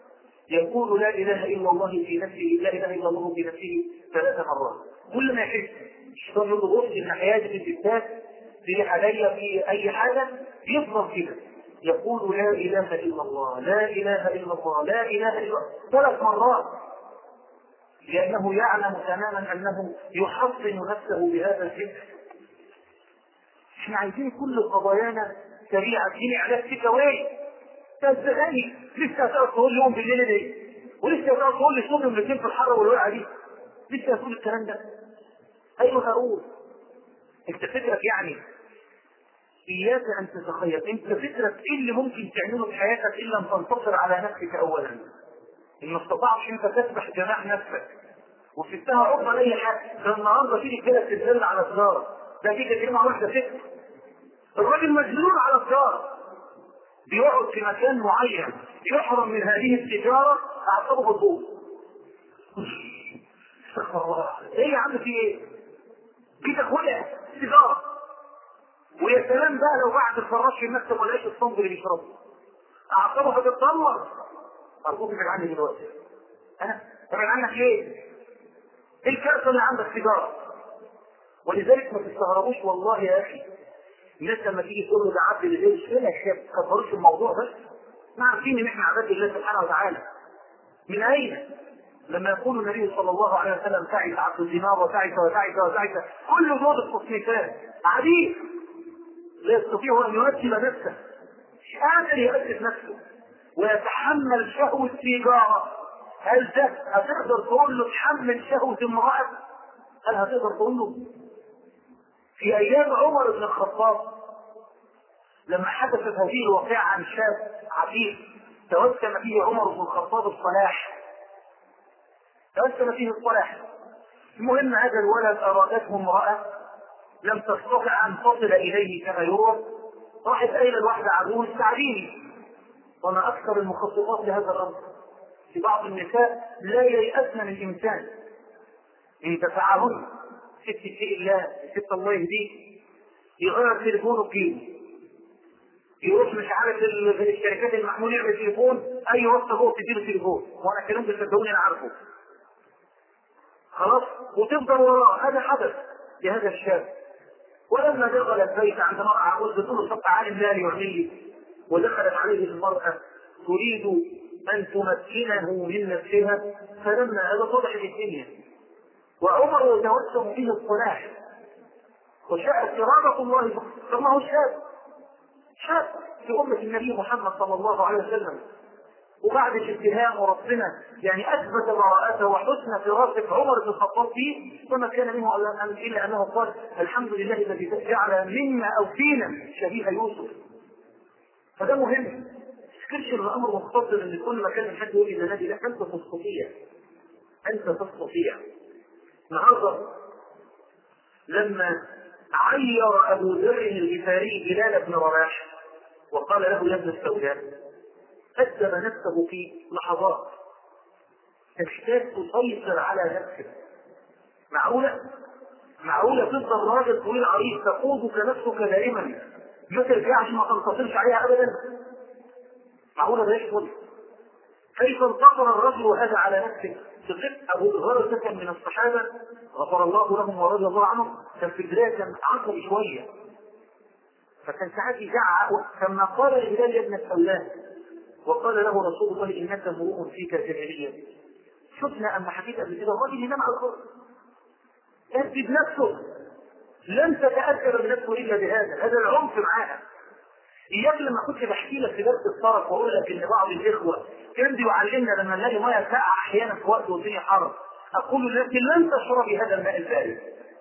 يقول لا اله الا الله في نفسه لا اله الا الله في نفسه ثلاث مرات كل ما يحس الشيطان يضغط ان حياتي في الستات في عليا في اي حاجه يفضل كده يقول لا اله الا الله لا اله الا الله لا اله الا الله ثلاث مرات لانه يعلم تماما انه يحصن نفسه بهذا الذكر احنا عايزين كل قضايانا سريعه دي علاج تيك اواي غني لسه هتقعد تقول يوم بالليل دي ولسه هتقعد تقول لي صوم يومتين في الحر والوقعه دي لسه هتقول الكلام ده ايوه هقول انت فكرك يعني اياك ان تتخيل انت فكرك ايه اللي ممكن تعمله في حياتك الا ان تنتصر على نفسك اولا ان ما استطعتش انت تسبح جناح نفسك وسبتها عقبه لاي حد ده النهارده تيجي كده تتدل على سجاره ده دي كلمه واحده فكر الراجل مجنون على سجاره بيقعد في مكان معين يحرم من هذه التجاره اعصابه بتبوظ استغفر الله ايه يا عم في ايه؟ كده خلع سيجاره ويا سلام بقى لو بعد الفراش في المكتب ولا ايش الصنف اللي بيشربه اعصابه هتتدمر ارجوك ابعد عني دلوقتي انا ابعد عنك ليه؟ ايه الكارثه اللي عندك سيجاره؟ ولذلك ما تستغربوش والله يا اخي الناس لما تيجي تقول له ده عبد لله مش فين يا شباب ما كبروش الموضوع بس ما عارفين ان احنا عباد الله سبحانه وتعالى من اين؟ لما يقول النبي صلى الله عليه وسلم تعس عبد الدينار وتعس وتعس وتعس كل دول التصنيفات عديد لا يستطيع ان يرتب نفسه مش قادر يرتب نفسه ويتحمل شهوة سيجارة هل ده هتقدر تقول له تحمل شهوة امرأة؟ هل هتقدر تقول له؟ في ايام عمر بن الخطاب لما حدثت هذه الواقعة عن شاب عفيف توسم فيه عمر بن الخطاب الصلاح توسم فيه الصلاح المهم هذا الولد ارادته امرأة لم تستطع ان تصل اليه كما يروى راحت قايله لواحده عدو استعديني وما اكثر المخططات لهذا الامر في بعض النساء لا ييأسن من الانسان ان تفعلن ست شيء الله ست الله يهديك يغير تليفونه بجيبه يروح مش عارف في الشركات المحمول يعمل تليفون اي واسطه هو تديله تليفون وانا الكلام ده صدقوني انا عارفه خلاص وتفضل وراه هذا حدث لهذا الشاب ولما دخل البيت عند مرأة عجوز بتقول له صف عالم لا يعلي ودخلت عليه المرأة تريد أن تمكنه من نفسها فلما هذا طرح الدنيا وعمر يتوسم فيه الصلاح وشاءت إرادة الله ثم هو شاب شاب في أمة النبي محمد صلى الله عليه وسلم وبعد الاتهام وربنا يعني اثبت براءته وحسن فراسه عمر بن الخطاب فيه وما كان منه الا انه قال الحمد لله الذي جعل منا او فينا شبيه يوسف فده مهم ما تفكرش ان الامر مختصر ان كل ما كان حد يقول لي نادي لا انت تستطيع انت تستطيع النهارده لما عير ابو ذر الغفاري بلال بن رباح وقال له يا ابن السوداء أدب نفسه في لحظات تحتاج تسيطر على نفسك معقولة؟ معقولة تفضل راجل طويل عريض تقودك نفسك دائما ما ترجعش ما تنتصرش عليها أبدا معقولة ده يحصل؟ كيف انتصر الرجل هذا على نفسه؟ تقف أبو ذر كان من الصحابة غفر الله لهم ورضي الله عنهم كان في البداية كان عصبي شوية فكان ساعات يزعق فلما قال لبلال يا ابن السودان وقال له رسول الله انك امرؤ فيك جاهليه شفنا اما حكيت قبل كده الراجل ينام على الارض اهدي بنفسه لن تتاثر بنفسه الا بهذا هذا العنف معاها اياك لما كنت بحكي لك في درس الطرف واقول لك ان بعض الاخوه كان بيعلمنا لما نلاقي ميه ساقعه احيانا في وقت والدنيا حر اقول لك لن تشربي هذا الماء البارد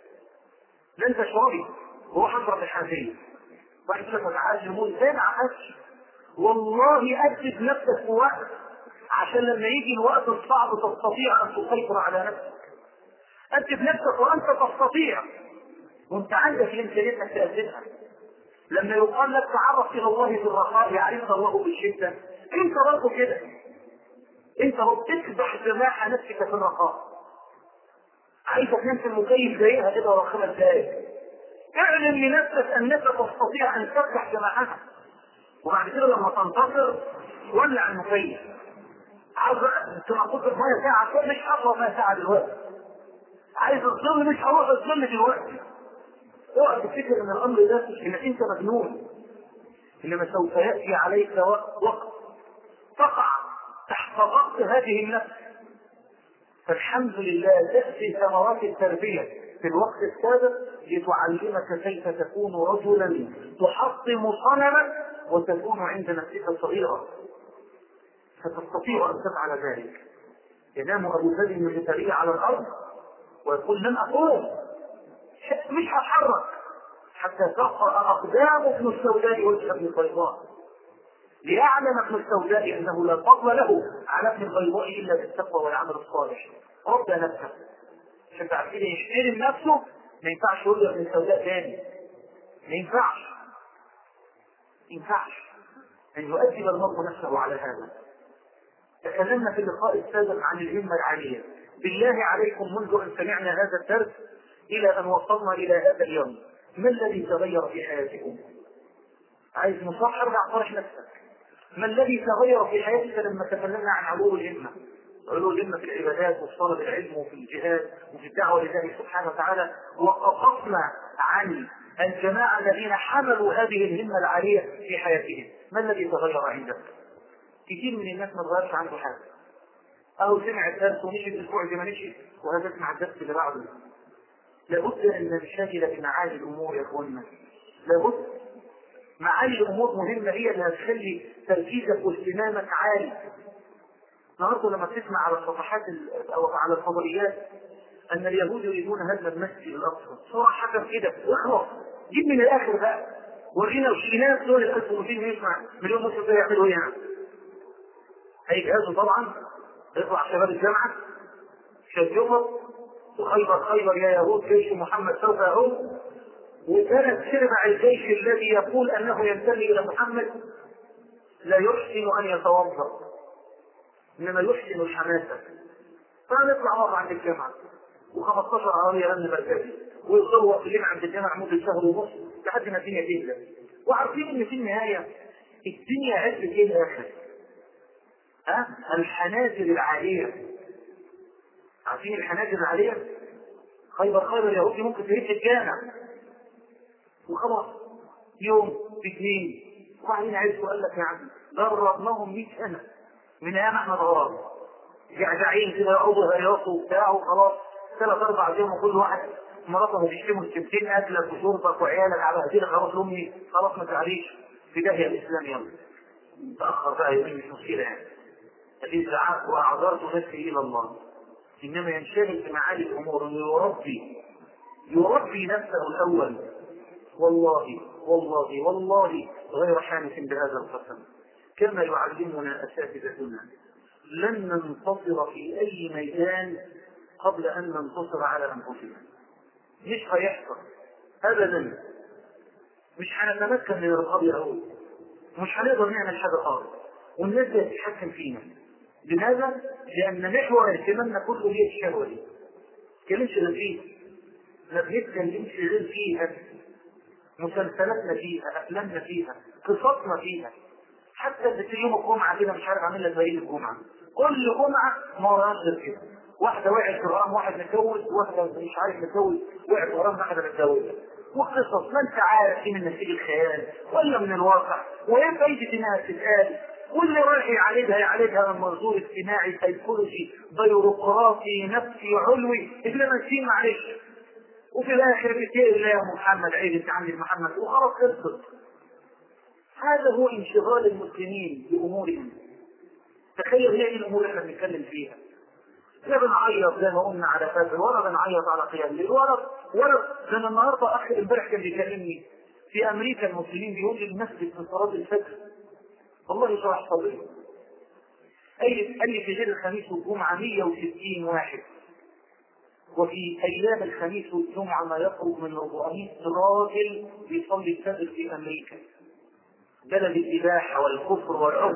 لن تشربي هو حشره الحنفيه واحد يقول لك ما تعالش يقول ازاي ما عقلش والله أدب نفسك في وقت عشان لما يجي الوقت الصعب تستطيع أن تسيطر على نفسك أدب نفسك وأنت تستطيع وأنت عندك الإمكانية أنك تأدبها لما يقال لك تعرف إلى الله في الرخاء يعرفك الله بالشدة أنت برضه كده أنت برضه تكبح جماح نفسك في الرخاء عايزك تنام في المكيف زيها كده ورا خمس دقايق اعلم لنفسك أنك تستطيع أن تكبح جماحها وبعد كده لما تنتصر ولع المكيف عاوز تنقص الميه ساعه مش هطلع ميه ساعه دلوقتي عايز الظل مش هروح الظل دلوقتي اوعى تفتكر ان الامر ده انك انت مجنون انما سوف ياتي عليك وقت تقع تحت ضغط هذه النفس فالحمد لله تاتي ثمرات التربيه في الوقت السابق لتعلمك كيف تكون رجلا تحطم صنما وتكون عند نفسك صغيرا فتستطيع ان تفعل ذلك ينام ابو ذر من البريه على الارض ويقول لن اقوم مش هتحرك حتى تقرا اقدام ابن السوداء وجه ابن البيضاء ليعلم ابن السوداء انه لا فضل له على ابن البيضاء الا بالتقوى والعمل الصالح رد نفسه عشان بعد كده يشتري نفسه ما ينفعش يقول له ابن السوداء تاني ما ينفعش ما ينفعش ان يؤدب المرء نفسه على هذا تكلمنا في اللقاء السابق عن الهمه العاليه بالله عليكم منذ ان سمعنا هذا الدرس الى ان وصلنا الى هذا اليوم ما الذي تغير في حياتكم عايز نصح ارجع طرح نفسك ما الذي تغير في حياتك لما تكلمنا عن علو الهمه علو الهمه في العبادات وفي طلب العلم وفي الجهاد وفي الدعوه لله سبحانه وتعالى وقصصنا عن الجماعه الذين حملوا هذه الهمه العاليه في حياتهم ما الذي تغير عندك كثير من الناس ما تغيرش عنده حاجه أو سمع الدرس ومشي الأسبوع زي ما مشي وهذا اسمع الدرس اللي بعده لابد أن ننشغل بمعالي الأمور يا إخواننا لابد معالي الأمور مهمة هي اللي هتخلي تركيزك واهتمامك عالي النهارده لما تسمع على الصفحات أو على الفضائيات أن اليهود يريدون هدم المسجد الأقصى صورة حكم كده واخلص جيب من الآخر بقى ورينا الناس دول ال 1200 يسمع مليون مسلم ده يعملوا ايه يعني؟ هيجهزوا طبعا يطلع شباب الجامعة شجفر وخيبر خيبر يا يهود جيش محمد سوف يهود وثلاث ارباع الجيش الذي يقول انه ينتمي الى محمد لا يحسن ان يتوضا انما يحسن الحماسه فنطلع مره عند الجامعه و15 عربيه رن مركزي ويفضلوا واقفين عند الجامعه مده شهر ونص لحد ما الدنيا تهدى وعارفين ان في النهايه الدنيا عدت ايه الاخر ها الحناجر العاليه عارفين الحناجر العاليه خيبر خيبر يهودي ممكن تهد الجامع وخلاص يوم باثنين وبعدين عايز قال لك يا عم دربناهم 100 سنه من ايام احمد غرام جعجعين كده يقعدوا هياصوا وبتاع وخلاص ثلاث اربع ايام وكل واحد مراته هتشتموا السبتين اكلك وشربك وعيالك على هدينا خلاص لامي خلاص ما تعريش في داهيه الاسلام يلا تاخر بقى يومين مش مشكله يعني الذي دعاك واعذرت نفسي الى الله انما ينشغل بمعالي الامور انه يربي يربي نفسه الاول والله والله والله غير حانث بهذا القسم كما يعلمنا اساتذتنا لن ننتصر في اي ميدان قبل ان ننتصر على انفسنا مش هيحصل ابدا مش هنتمكن من الرقاب يهود مش هنقدر نعمل حاجه خالص والناس تتحكم فينا لماذا؟ لأن محور اهتمامنا كله هي الشهوة دي. ما غير فيه. ما بنتكلمش غير فيها. مسلسلاتنا فيها، أفلامنا فيها، قصصنا فيها. حتى في يوم الجمعة كده مش عارف أعمل لك بريد الجمعة. كل جمعة مرات غير كده. واحدة وقعت في الرقم واحد متجوز، واحدة مش عارف متجوز، وقعت في الرقم واحدة متجوزة. وقصص ما انت عارف دي من نسيج الخيال ولا من الواقع وايه فايدة انها تتقال واللي رايح يعالجها يعالجها من منظور اجتماعي سيكولوجي بيروقراطي نفسي علوي اللي ماشيين معلش وفي الاخر بتقول لا يا محمد عيب انت عندك محمد وخلاص خلصت هذا هو انشغال المسلمين بامورهم تخيل هي الامور اللي احنا بنتكلم فيها لا بنعيط زي ما قلنا على فجر ولا بنعيط على قيام الليل ولا ولا زي ما النهارده اخ امبارح كان بيكلمني في امريكا المسلمين بيقول لي المسجد في صلاه الفجر والله شرح صدري أي قال لي في غير الخميس والجمعة 160 واحد وفي أيام الخميس والجمعة ما يقرب من 400 راجل بيصلي الفجر في أمريكا بلد الإباحة والكفر والعنف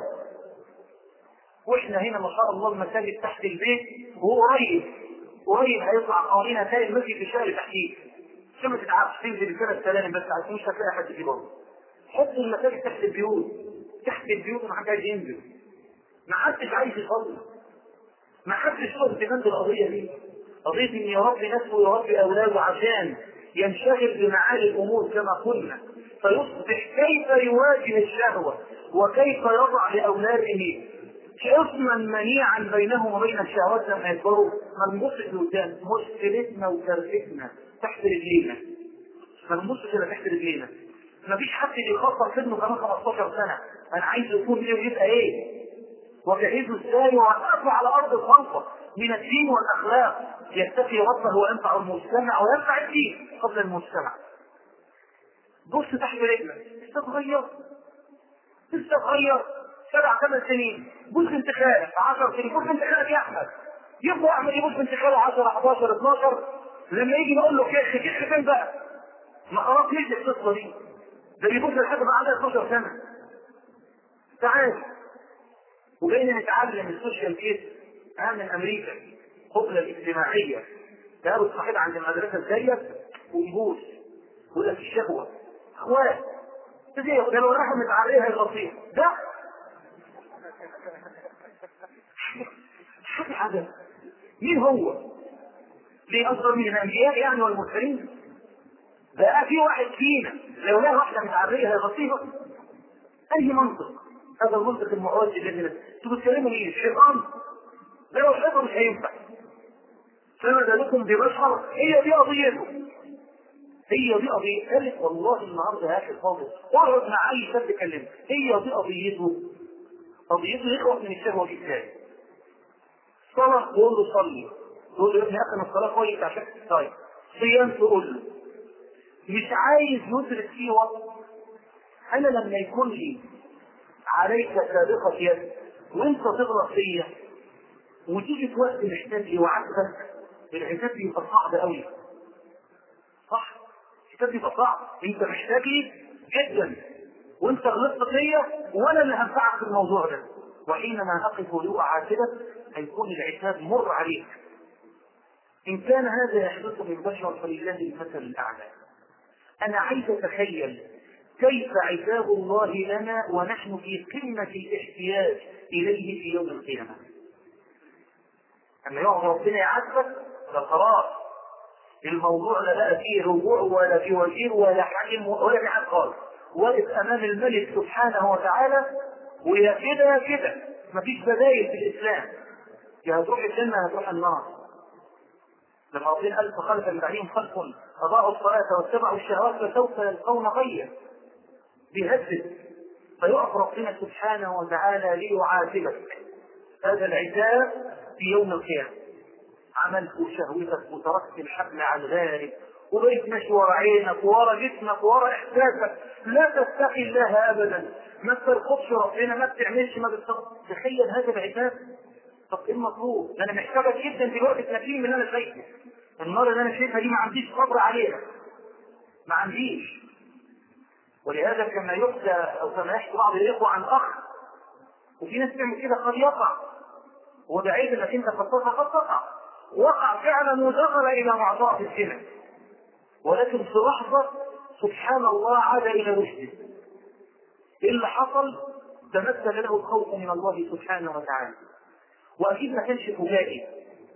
واحنا هنا ما شاء الله المساجد تحت البيت وهو قريب قريب هيطلع قوانين هتلاقي المسجد في الشارع تحتيه عشان ما تتعبش تنزل بثلاث سلالم بس عشان مش هتلاقي حد فيه برضه حط المساجد تحت البيوت تحت البيوت ما حدش ينزل ما حدش عايز يصلي ما حدش له اهتمام بالقضيه دي قضيه ان يربي نفسه ويربي اولاده عشان ينشغل بمعالي الامور كما قلنا فيصبح كيف يواجه الشهوه وكيف يضع لاولاده حصنا منيعا بينهم وبين الشهوات لما يكبروا ما نبصش لقدام مشكلتنا وكارثتنا تحت رجلينا ما نبصش الى تحت رجلينا ما فيش حد بيخطط سنه كمان 15 سنه انا عايز يكون ايه ويبقى ايه وجهزه ازاي وهتقف على ارض الخلطه من الدين والاخلاق يتقي ربه وينفع المجتمع وينفع الدين قبل المجتمع بص تحت رجلك تتغير تتغير سبع ثمان سنين بص انتخابك 10 سنين بص انتخابك يا احمد يبقى احمد يبص انتخابه 10 11 12 لما يجي نقول له كيخ كيخ فين بقى؟ ما خلاص نجي القصه دي ده بيبص لحد ما عنده 12 سنه تعال وبقينا نتعلم السوشيال كيس من امريكا القبله الاجتماعيه تقابل صاحب عند المدرسه زيك ويبوس ويقول لك الشهوه اخوات تجي ده لو راح متعريها الغطير ده حاجه حاجه مين هو؟ ليه اصغر من الانبياء يعني والمرسلين؟ بقى في واحد فينا لو لقى واحده متعريه هيغطيها اي منطق هذا المنطق المعوج الذي انتوا بتكلموا مين؟ الشيطان؟ ده لو الشيطان مش هينفع فما ذلكم ببشر هي دي قضيته هي دي قضية قالت والله النهارده يا اخي الفاضل اقعد مع اي شاب كلمه هي دي قضيته قضيته يخلص من الشهوه دي ازاي؟ صلاة تقول له صلي تقول له يا ابني اقم الصلاة كويس عشان طيب صيام تقول له مش عايز يدرك فيه وقت انا لما يكون لي عليك سابقة يد وانت تغلط فيا وتيجي في وقت محتاج لي وعاتبك العتاب بيبقى صعب قوي صح العتاب بيبقى صعب انت محتاج لي جدا وانت غلطت فيا وانا اللي هنفعك في الموضوع ده وحينما اقف لاعاتبك هيكون العتاب مر عليك ان كان هذا يحدث من بشر فلله المثل الاعلى انا عايز اتخيل كيف عتاب الله لنا ونحن في قمه الاحتياج اليه في يوم القيامه اما يقعد ربنا يعاتبك ده خلاص الموضوع لا بقى فيه رجوع ولا في وزير ولا حاكم ولا في حد خالص واقف امام الملك سبحانه وتعالى ويا كده يا كده مفيش بدايل في الاسلام يا هتروح الجنه يا هتروح النار لما ربنا قال فخلف من بعدهم خلف اضاعوا الصلاه واتبعوا الشهوات فسوف يلقون غيا بيهدد فيقف ربنا سبحانه وتعالى ليعاتبك هذا العتاب في يوم القيامه عملت شهوتك وتركت الحبل على الغارب وبقيت ماشي ورا عينك ورا جسمك ورا احساسك لا تتقي الله ابدا ما بترقبش ربنا ما بتعملش ما بتصدق تخيل هذا العتاب طب ايه المطلوب؟ ده انا محتاجك جدا دلوقتي تنجيني من اللي انا شايفه النار اللي انا شايفها دي ما عنديش صبر عليها ما عنديش ولهذا كما يحكى او كما يحكي بعض الاخوه عن اخ وفي ناس تعمل كده قد يقع وده عيب انك انت قد تقع قد تقع وقع فعلا ودخل الى معضله الزنا ولكن في لحظه سبحان الله عاد الى رشده ايه اللي حصل تمثل له الخوف من الله سبحانه وتعالى واكيد ما كانش فجائي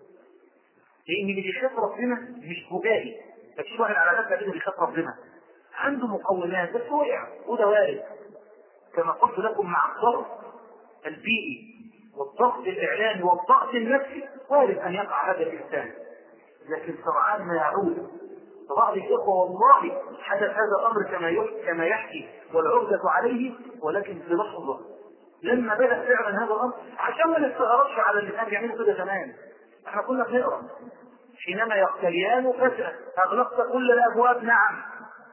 لان اللي بيخاف ربنا مش فجائي مفيش واحد على فكره كده بيخاف ربنا عنده مقومات بس وقع وده وارد كما قلت لكم مع الضغط البيئي والضغط الاعلامي والضغط النفسي وارد ان يقع هذا الانسان لكن سرعان ما يعود فبعض الاخوه والله حدث هذا الامر كما يحكي كما يحكي والعقدة عليه ولكن في لحظه لما بدا فعلا هذا الامر عشان ما نستغربش على اللي كان بيعملوا كده زمان احنا كنا بنقرا حينما يقتليان فجأة أغلقت كل الأبواب نعم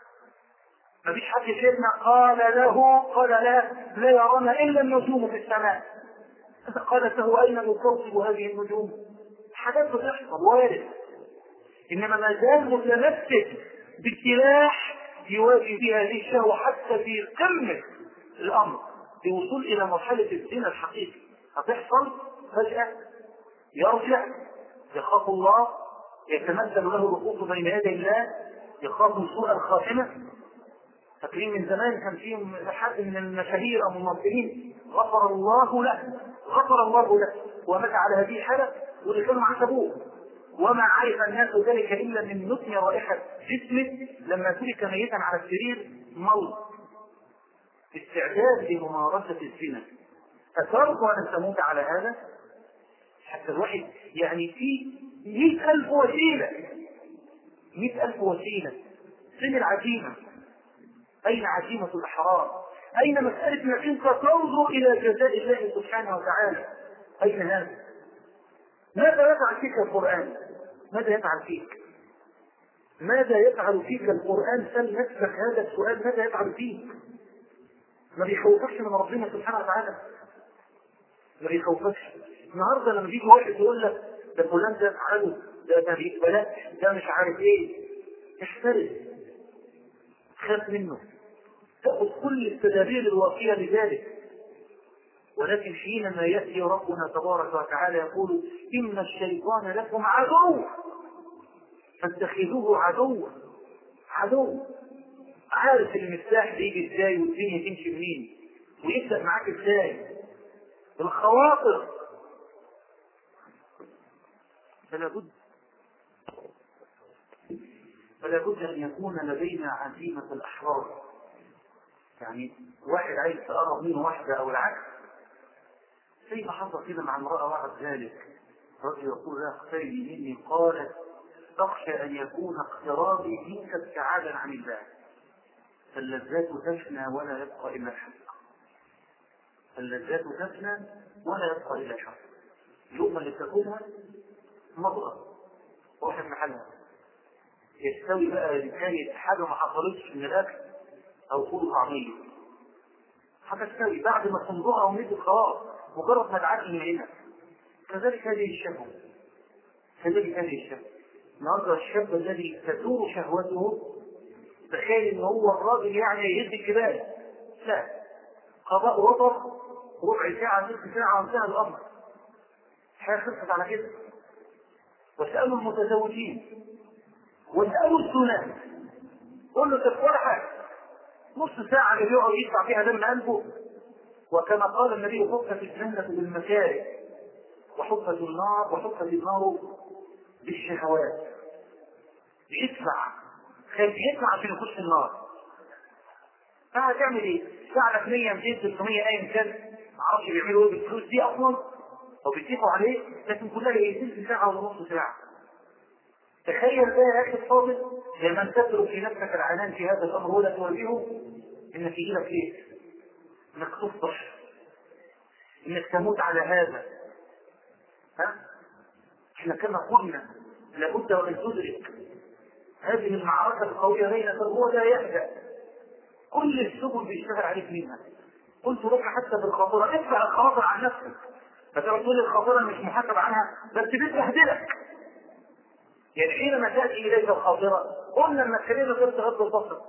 مفيش حد شيخنا قال له قال لا لا يرانا إلا النجوم في السماء قالت له أين نكوكب هذه النجوم حاجات بتحصل وارد إنما ما زال متمسك بالسلاح يواجه بها هذه الشهوة حتى في قمة الأمر بوصول إلى مرحلة الزنا الحقيقي هتحصل فجأة يرجع يخاف الله يتمثل له الوقوف بين يدي الله يخاف من سوء الخاتمة فاكرين من زمان كان في حد من المشاهير او الممثلين غفر الله له غفر الله له ومات على هذه الحالة واللي كانوا معاه سابوه وما عرف الناس ذلك الا من نتن رائحه جسمه لما ترك ميتا على السرير موت استعداد لممارسه الزنا فترضى ان تموت على هذا حتى الواحد يعني في مئة ألف وسيلة مئة ألف وسيلة فين العزيمة أين عزيمة الأحرار أين مسألة أنك أنت تنظر إلى جزاء الله سبحانه وتعالى أين هذا ماذا يفعل فيك القرآن ماذا يفعل فيك ماذا يفعل فيك القرآن سل نفسك هذا السؤال ماذا يفعل فيك ما بيخوفكش من ربنا سبحانه وتعالى ما بيخوفكش النهارده لما يجي واحد يقول لك ده فلان ده افعله ده ما بيقبلكش ده مش عارف ايه احترس خاف منه تأخذ كل التدابير الواقية لذلك ولكن حينما يأتي ربنا تبارك وتعالى يقول إن الشيطان لكم عدو فاتخذوه عدوا عدو عارف المفتاح بيجي ازاي والدنيا تمشي منين ويبدأ معاك ازاي الخواطر فلا بد فلا بد ان يكون لدينا عزيمة الاحرار يعني واحد عايز تقرب منه واحدة او العكس زي ما حصل كده مع امرأة بعد ذلك رجل يقول لها اقتربي مني قالت اخشى ان يكون اقترابي منك ابتعادا عن الله فاللذات تفنى ولا يبقى الا الحق اللذات تفنى ولا يبقى الا الحق اللقمه اللي بتاكلها مضغه روح محلها يستوي بقى ان كانت حاجه ما حصلتش من الاكل او فول طعميه هتستوي بعد ما تمضغها ومدت خلاص مجرد ما تعدي من هنا كذلك هذه الشهوه كذلك هذه الشهوه النهارده الشاب الذي تدور شهوته تخيل ان هو الراجل يعني يهد الجبال لا قضاء وطر ربع ساعة نصف ساعة وانتهى الأمر الحياة خلصت على كده واسألوا المتزوجين واسألوا السنان قول له طب ولا حاجة نص ساعة اللي بيقعد يدفع فيها دم قلبه وكما قال النبي حفت الجنة بالمكاره وحفت النار وحفت النار بالشهوات يدفع خايف يدفع عشان يخش النار فهتعمل ايه؟ تدفع لك 100 200 300 ايا كان ما اعرفش بيعملوا ايه بالفلوس دي اصلا او بيتفقوا عليه لكن كلها ايه تلت ساعه ولا نص ساعه تخيل بقى يا اخي الفاضل لما تترك في نفسك العنان في هذا الامر ولا تواجهه انك يجي لك ايه؟ انك تفطش انك تموت على هذا ها؟ احنا كما قلنا لابد وان تدرك هذه المعركة القوية بينك هو لا يهدأ كل السبل بيشتغل عليك منها قلت لك حتى بالخاطرة ادفع الخواطر عن نفسك فترى تقول الخاطرة مش محاسب عنها بس بتبهدلك يعني حينما تأتي إليك الخاطرة قلنا انك خلينا تغض البصر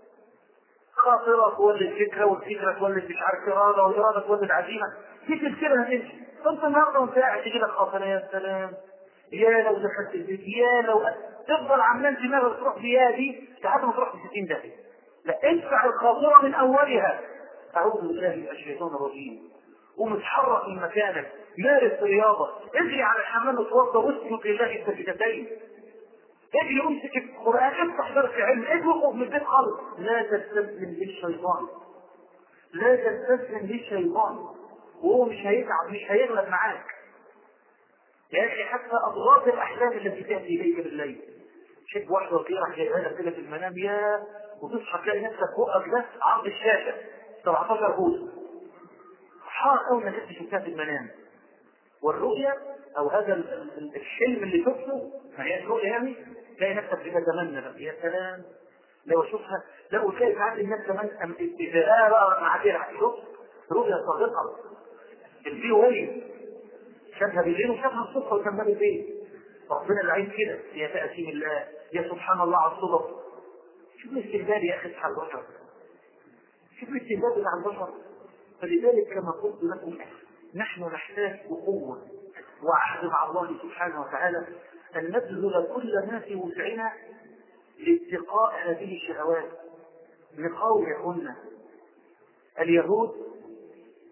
خاطرة تولد فكرة والفكرة تولد مش عارف إرادة والإرادة تولد عزيمة دي سلسلة هتمشي فأنت النهارده وأنت قاعد تجي لك خاطرة يا سلام يا لو دخلت البيت يا لو تفضل عمال دماغك تروح بيها دي لحد ما تروح في 60 داهية لا ادفع الخاطرة من أولها أعوذ بالله من الشيطان الرجيم قوم اتحرك من مكانك مارس رياضة اجري على الحمام اتوضى واسجد لله السجدتين اجري امسك القرآن افتح درس علم اجري اخرج من البيت خالص لا تستسلم للشيطان لا تستسلم للشيطان وهو مش هيتعب مش هيغلب معاك يا اخي حتى اضغاث الاحلام التي تاتي اليك بالليل شوف واحده وتلاقي راح جايبها لك كده في المنام يا وتصحى تلاقي نفسك فوقك ده عرض الشاشه 17 بوصه حار قوي انك انت شفتها في المنام والرؤيا او هذا الحلم اللي شفته ما هي الرؤيا يعني تلاقي نفسك بتتمنى بقى يا سلام لو اشوفها لو تلاقي ساعات الناس كمان اذا اه بقى مع كده شوف رؤيا صادقه الفي وي شافها بالليل وشافها الصبح وكان باب البيت ربنا اللي عايز كده يا تأثيم الله يا سبحان الله على الصدف شوف الاستهبال يا اخي بتاع البشر شوف الاستهبال بتاع البشر فلذلك كما قلت لكم نحن نحتاج بقوة وعهد مع الله سبحانه وتعالى أن نبذل كل ما في وسعنا لاتقاء هذه الشهوات نقاوم يا أخوانا اليهود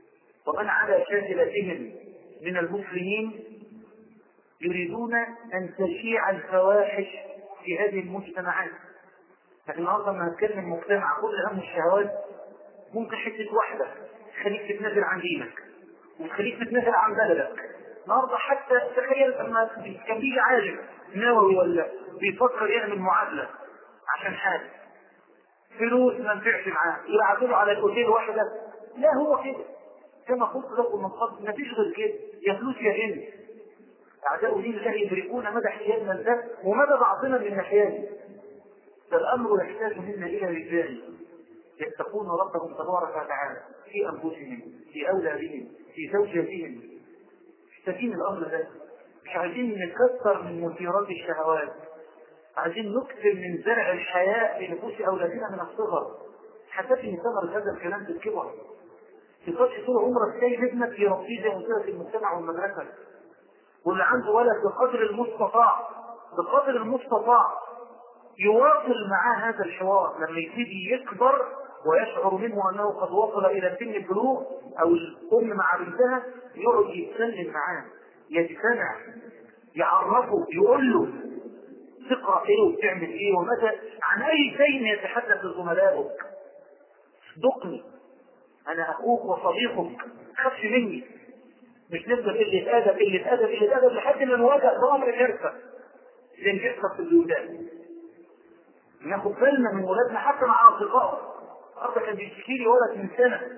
ومن على شاكلتهم من المسلمين يريدون أن تشيع الفواحش في هذه المجتمعات لكن النهارده لما نتكلم مجتمع كل هم الشهوات ممكن حته واحده تخليك تتنازل عن دينك وتخليك تتنازل عن بلدك النهارده حتى تخيل لما كان بيجي عالم نووي ولا بيفكر يعمل معادله عشان حاجه فلوس ما نفعش معاه يبعتوا له على الاوتيل واحده لا هو كده كما قلت لكم من قبل ما فيش غير كده يا فلوس يا هند اعداء دين الله يدركون مدى حيادنا ده ومدى ضعفنا من ناحيته فالامر يحتاج منا الى رجال يتقون ربهم تبارك وتعالى في انفسهم في اولادهم في زوجاتهم محتاجين الامر ده مش عايزين نكثر من مثيرات الشهوات عايزين نكثر من زرع الحياء في نفوس اولادنا من الصغر حتى في ثمر هذا الكلام في الكبر تقدرش طول عمرك سايب ابنك يربيه زي ما قلت في المجتمع والمدرسه واللي عنده ولد بقدر المستطاع بقدر المستطاع يواصل معاه هذا الحوار لما يبتدي يكبر ويشعر منه انه قد وصل الى سن البلوغ او الام مع بنتها يقعد يتكلم معاه يجتمع يعرفه يقول له تقرا ايه وبتعمل ايه ومتى عن اي شيء يتحدث لزملائك صدقني انا اخوك وصديقك خافش مني مش نفضل قله ادب قله ادب قله ادب لحد ما نواجه بامر كارثه زي الكارثه في البلدان ناخد بالنا من ولادنا حتى مع اصدقائه النهارده كان بيشتكي لي ولد من سنه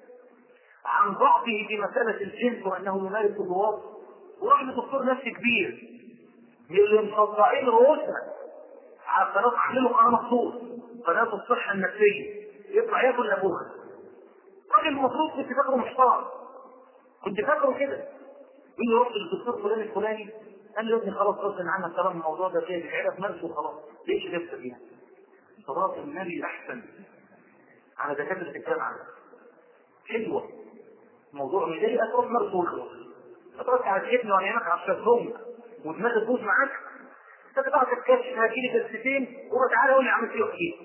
عن ضعفه في مساله الجنس وانه يمارس الرواق وراح لدكتور نفسي كبير من اللي مصدعين رؤوسنا على قناه عاملين قناه مخصوص قناه الصحه النفسيه يطلع ياكل نافوخه راجل المفروض كنت فاكره محترم كنت فاكره كده يقول لي رحت للدكتور فلان الفلاني قال لي يا ابني خلاص غصب عنك كلام الموضوع ده كده العيله في مرسى وخلاص ليش لسه فيها؟ صلاه النبي احسن على دكاتره الجامعه حلوه موضوع مضايقك تروح مرسى وخلاص اترك على الابن وعينك على الشازلونج ودماغك تبوظ معاك انت بقى تتكلم هاتي لي جلستين وتعالى قول لي عملت ايه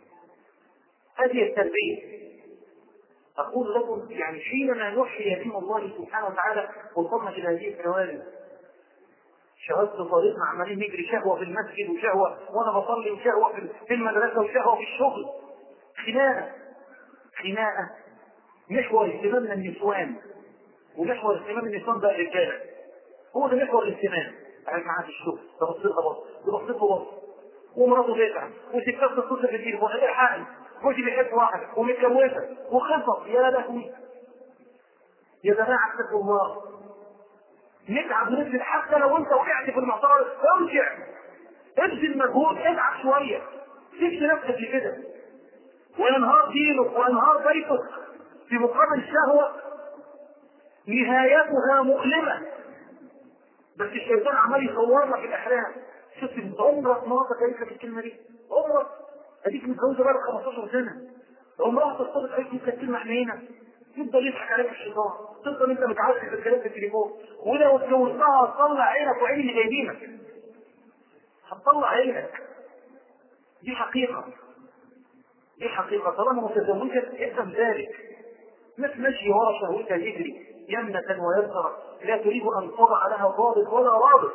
هذه التربيه أقول لكم يعني حينما نحيي دين الله سبحانه وتعالى وصلنا إلى هذه الكوارث شهادة طريقنا عمالين نجري شهوة في المسجد وشهوة وأنا بصلي وشهوة في المدرسة وشهوة في الشغل خناقة خناقة محور اهتمامنا النسوان ومحور اهتمام النسوان بقى الرجالة هو ده محور الاهتمام قاعد معاه في الشغل ده بصيتها بص ده بصيته بص ومراته بيتعب وستات تتصل في التليفون الحقني جوزي بيحب واحد ومتجوزه وخطط يا لهوي يا جماعه اتقوا الله نتعب نفسك حتى لو انت وقعت في المعصره ارجع ابذل مجهود اتعب شويه سيب نفسك لكده وانهار دينك وانهار بيتك في مقابل شهوه نهايتها مؤلمه بس الشيطان عمال يصور لك الاحلام شفت انت عمرك ما قالت لك الكلمه دي عمرك اديك متجوزه بقى 15 سنه عمرها تصطدق عليك ممكن كلمه حنينه يفضل يضحك عليك الشيطان تفضل انت متعذب في الكلام في التليفون ولو اتجوزتها هتطلع عينك وعين اللي جايبينك هتطلع عينك دي حقيقه دي حقيقه طالما متزوجه افهم ذلك مش ماشي ورا شهوتها يجري يمنة ويسرى لا تريد ان تضع لها ضابط ولا رابط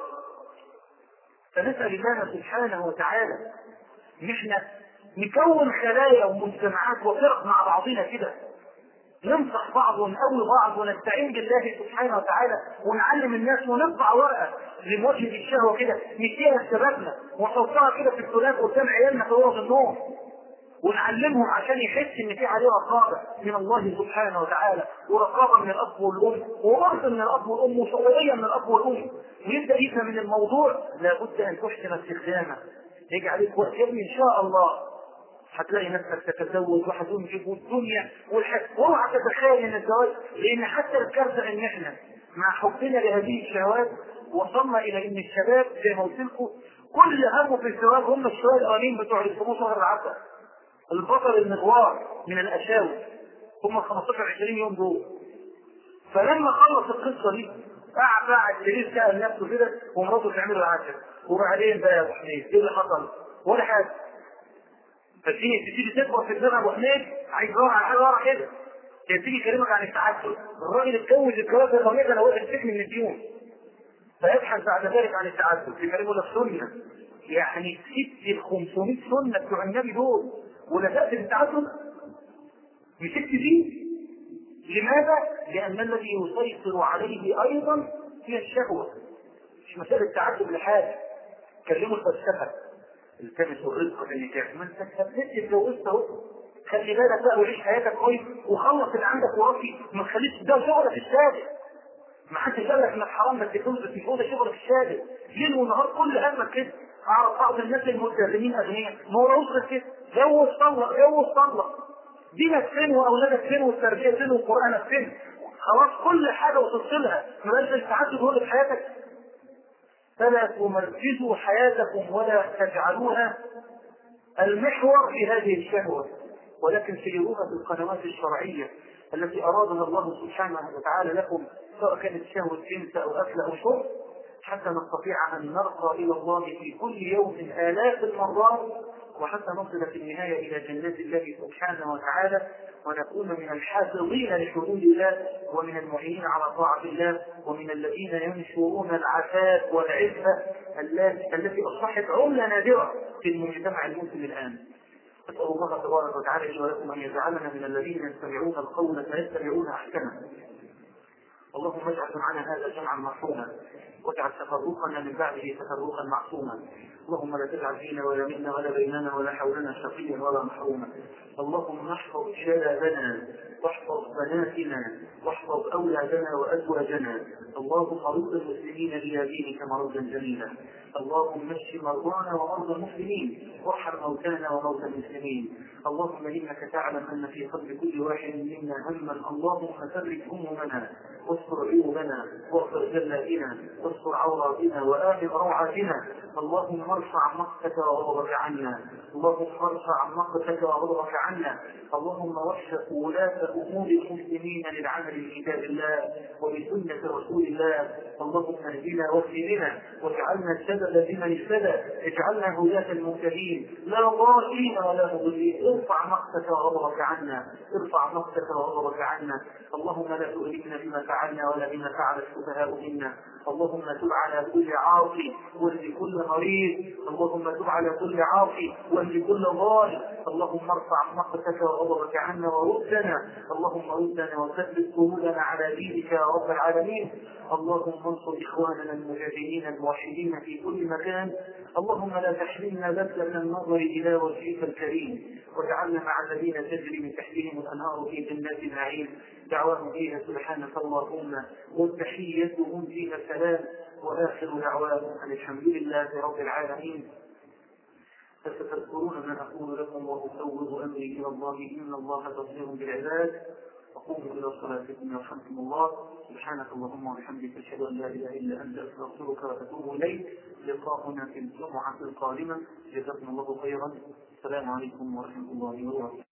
فنسال الله سبحانه وتعالى ان احنا نكون خلايا ومجتمعات وفرق مع بعضنا كده ننصح بعض ونقوي بعض ونستعين بالله سبحانه وتعالى ونعلم الناس ونطبع ورقه لمواجهه الشهوه كده نديها لشبابنا ونحطها كده في الثلاث قدام عيالنا في اوضه النوم ونعلمهم عشان يحس ان في عليه رقابه من الله سبحانه وتعالى ورقابه من الاب والام وورث من الاب والام وشعوريه من الاب والام ويبدا يفهم من الموضوع لابد ان تحسن استخدامه يجي عليك وقت يا ابني ان شاء الله هتلاقي نفسك تتزوج وهتنجب والدنيا والحياه واوعى تتخيل ان الزواج لان حتى الكارثه ان احنا مع حبنا لهذه الشهوات وصلنا الى ان الشباب زي ما قلت لكم كل همه في الزواج هم الشباب الاولين بتوع اللي يسموه شهر العسل البطل المغوار من الاشاوي هم 15 20 يوم دول فلما خلص القصه دي قعد بقى على السرير سال نفسه كده ومراته تعمل له عشاء وبعدين بقى يا ابو حميد ايه اللي حصل؟ ولا حاجه فتيجي تبتدي تكبر في دماغ ابو حميد عايز يدور على حاجه ورا كده كان تيجي يكلمك عن التعدد الراجل اتجوز الجواز الرمية انا واقف سجن من الديون فيبحث بعد ذلك عن التعدد يكلمه لك سنه يعني سبت ال 500 سنه بتوع النبي دول ولجأت للتعدد مسكت دي لماذا؟ لأن الذي يسيطر عليه أيضا هي الشهوة مش مسألة تعدد لحاجة كلموا الفلسفة التمسوا الرزق في النكاح ما انت اتثبت اتجوزت اهو خلي بالك بقى وعيش حياتك كويس وخلص اللي عندك وراسي ما تخليش ده شغلك الشاغل ما حدش قال لك انك حرام بس تفوز بس مش هو ده شغلك الشاغل ليل ونهار كل همك كده اعرف بعض الناس الملتزمين اغنياء ما هو رؤوس كده جوز طلق جوز طلق دينك فين واولادك فين والتربيه فين وقرانك فين خلاص كل حاجه وتفصلها ما بقاش التعدد هو اللي في حياتك فلا تمركزوا حياتكم ولا تجعلوها المحور في هذه الشهوه ولكن سيروها في القنوات الشرعيه التي ارادها الله سبحانه وتعالى لكم سواء كانت شهوه جنس او اكل او شرب حتى نستطيع ان نرقى الى الله في كل يوم الاف المرات وحتى نصل في النهايه الى جنات الله سبحانه وتعالى ونكون من الحافظين لحدود الله ومن المعينين على طاعه الله ومن الذين ينشرون العفاف والعفه التي اصبحت عمله نادره في المجتمع المسلم الان. اسال الله تبارك وتعالى لي ولكم ان يجعلنا من الذين يستمعون القول فيتبعون احسنه. اللهم اجعل معنا هذا جمعا مرحوما واجعل تفرقنا من بعده تفرقا معصوما اللهم لا تجعل فينا ولا منا ولا بيننا ولا حولنا شقيا ولا محروما اللهم احفظ شبابنا واحفظ بناتنا واحفظ اولادنا وازواجنا اللهم رد المسلمين الى دينك مردا جميلا اللهم اشف مرضانا ومرضى المسلمين وارحم موتانا وموتى المسلمين اللهم انك تعلم ان في قلب كل واحد منا هما اللهم فرج همومنا واستر عيوبنا واغفر جلائنا واستر عوراتنا وآمن روعاتنا اللهم ارفع مقتك وغضبك عنا اللهم ارفع مقتك وغضبك عنا اللهم وفق ولاة امور المسلمين للعمل بكتاب الله وبسنة رسول الله اللهم اهدنا واهدنا واجعلنا السبب لمن اهتدى اجعلنا هداة المهتدين لا ضالين ولا مضلين ارفع مقتك وغضبك عنا ارفع مقتك وغضبك عنا اللهم لا تؤذينا بما فعلنا ولا بما فعل السفهاء منا اللهم تب على كل عاصي واهد كل مريض اللهم تب على كل عاصي واهد كل ضال اللهم ارفع مقتك وغضبك عنا وردنا اللهم ردنا وثبت قلوبنا على دينك يا رب العالمين اللهم انصر اخواننا المجاهدين الموحدين في كل مكان اللهم لا تحرمنا بذلة النظر الى وجهك الكريم واجعلنا مع الذين تجري من تحتهم الانهار في جنات النعيم دعواهم فيها سبحانك اللهم وتحيتهم فيها سلام واخر دعواهم ان الحمد لله رب العالمين فستذكرون ما اقول لكم وافوض امري الى الله ان الله بصير بالعباد وقوموا الى صلاتكم يرحمكم الله سبحانك اللهم وبحمدك اشهد ان لا اله الا انت استغفرك واتوب اليك لقاؤنا في الجمعه القادمه جزاكم الله خيرا السلام عليكم ورحمه الله وبركاته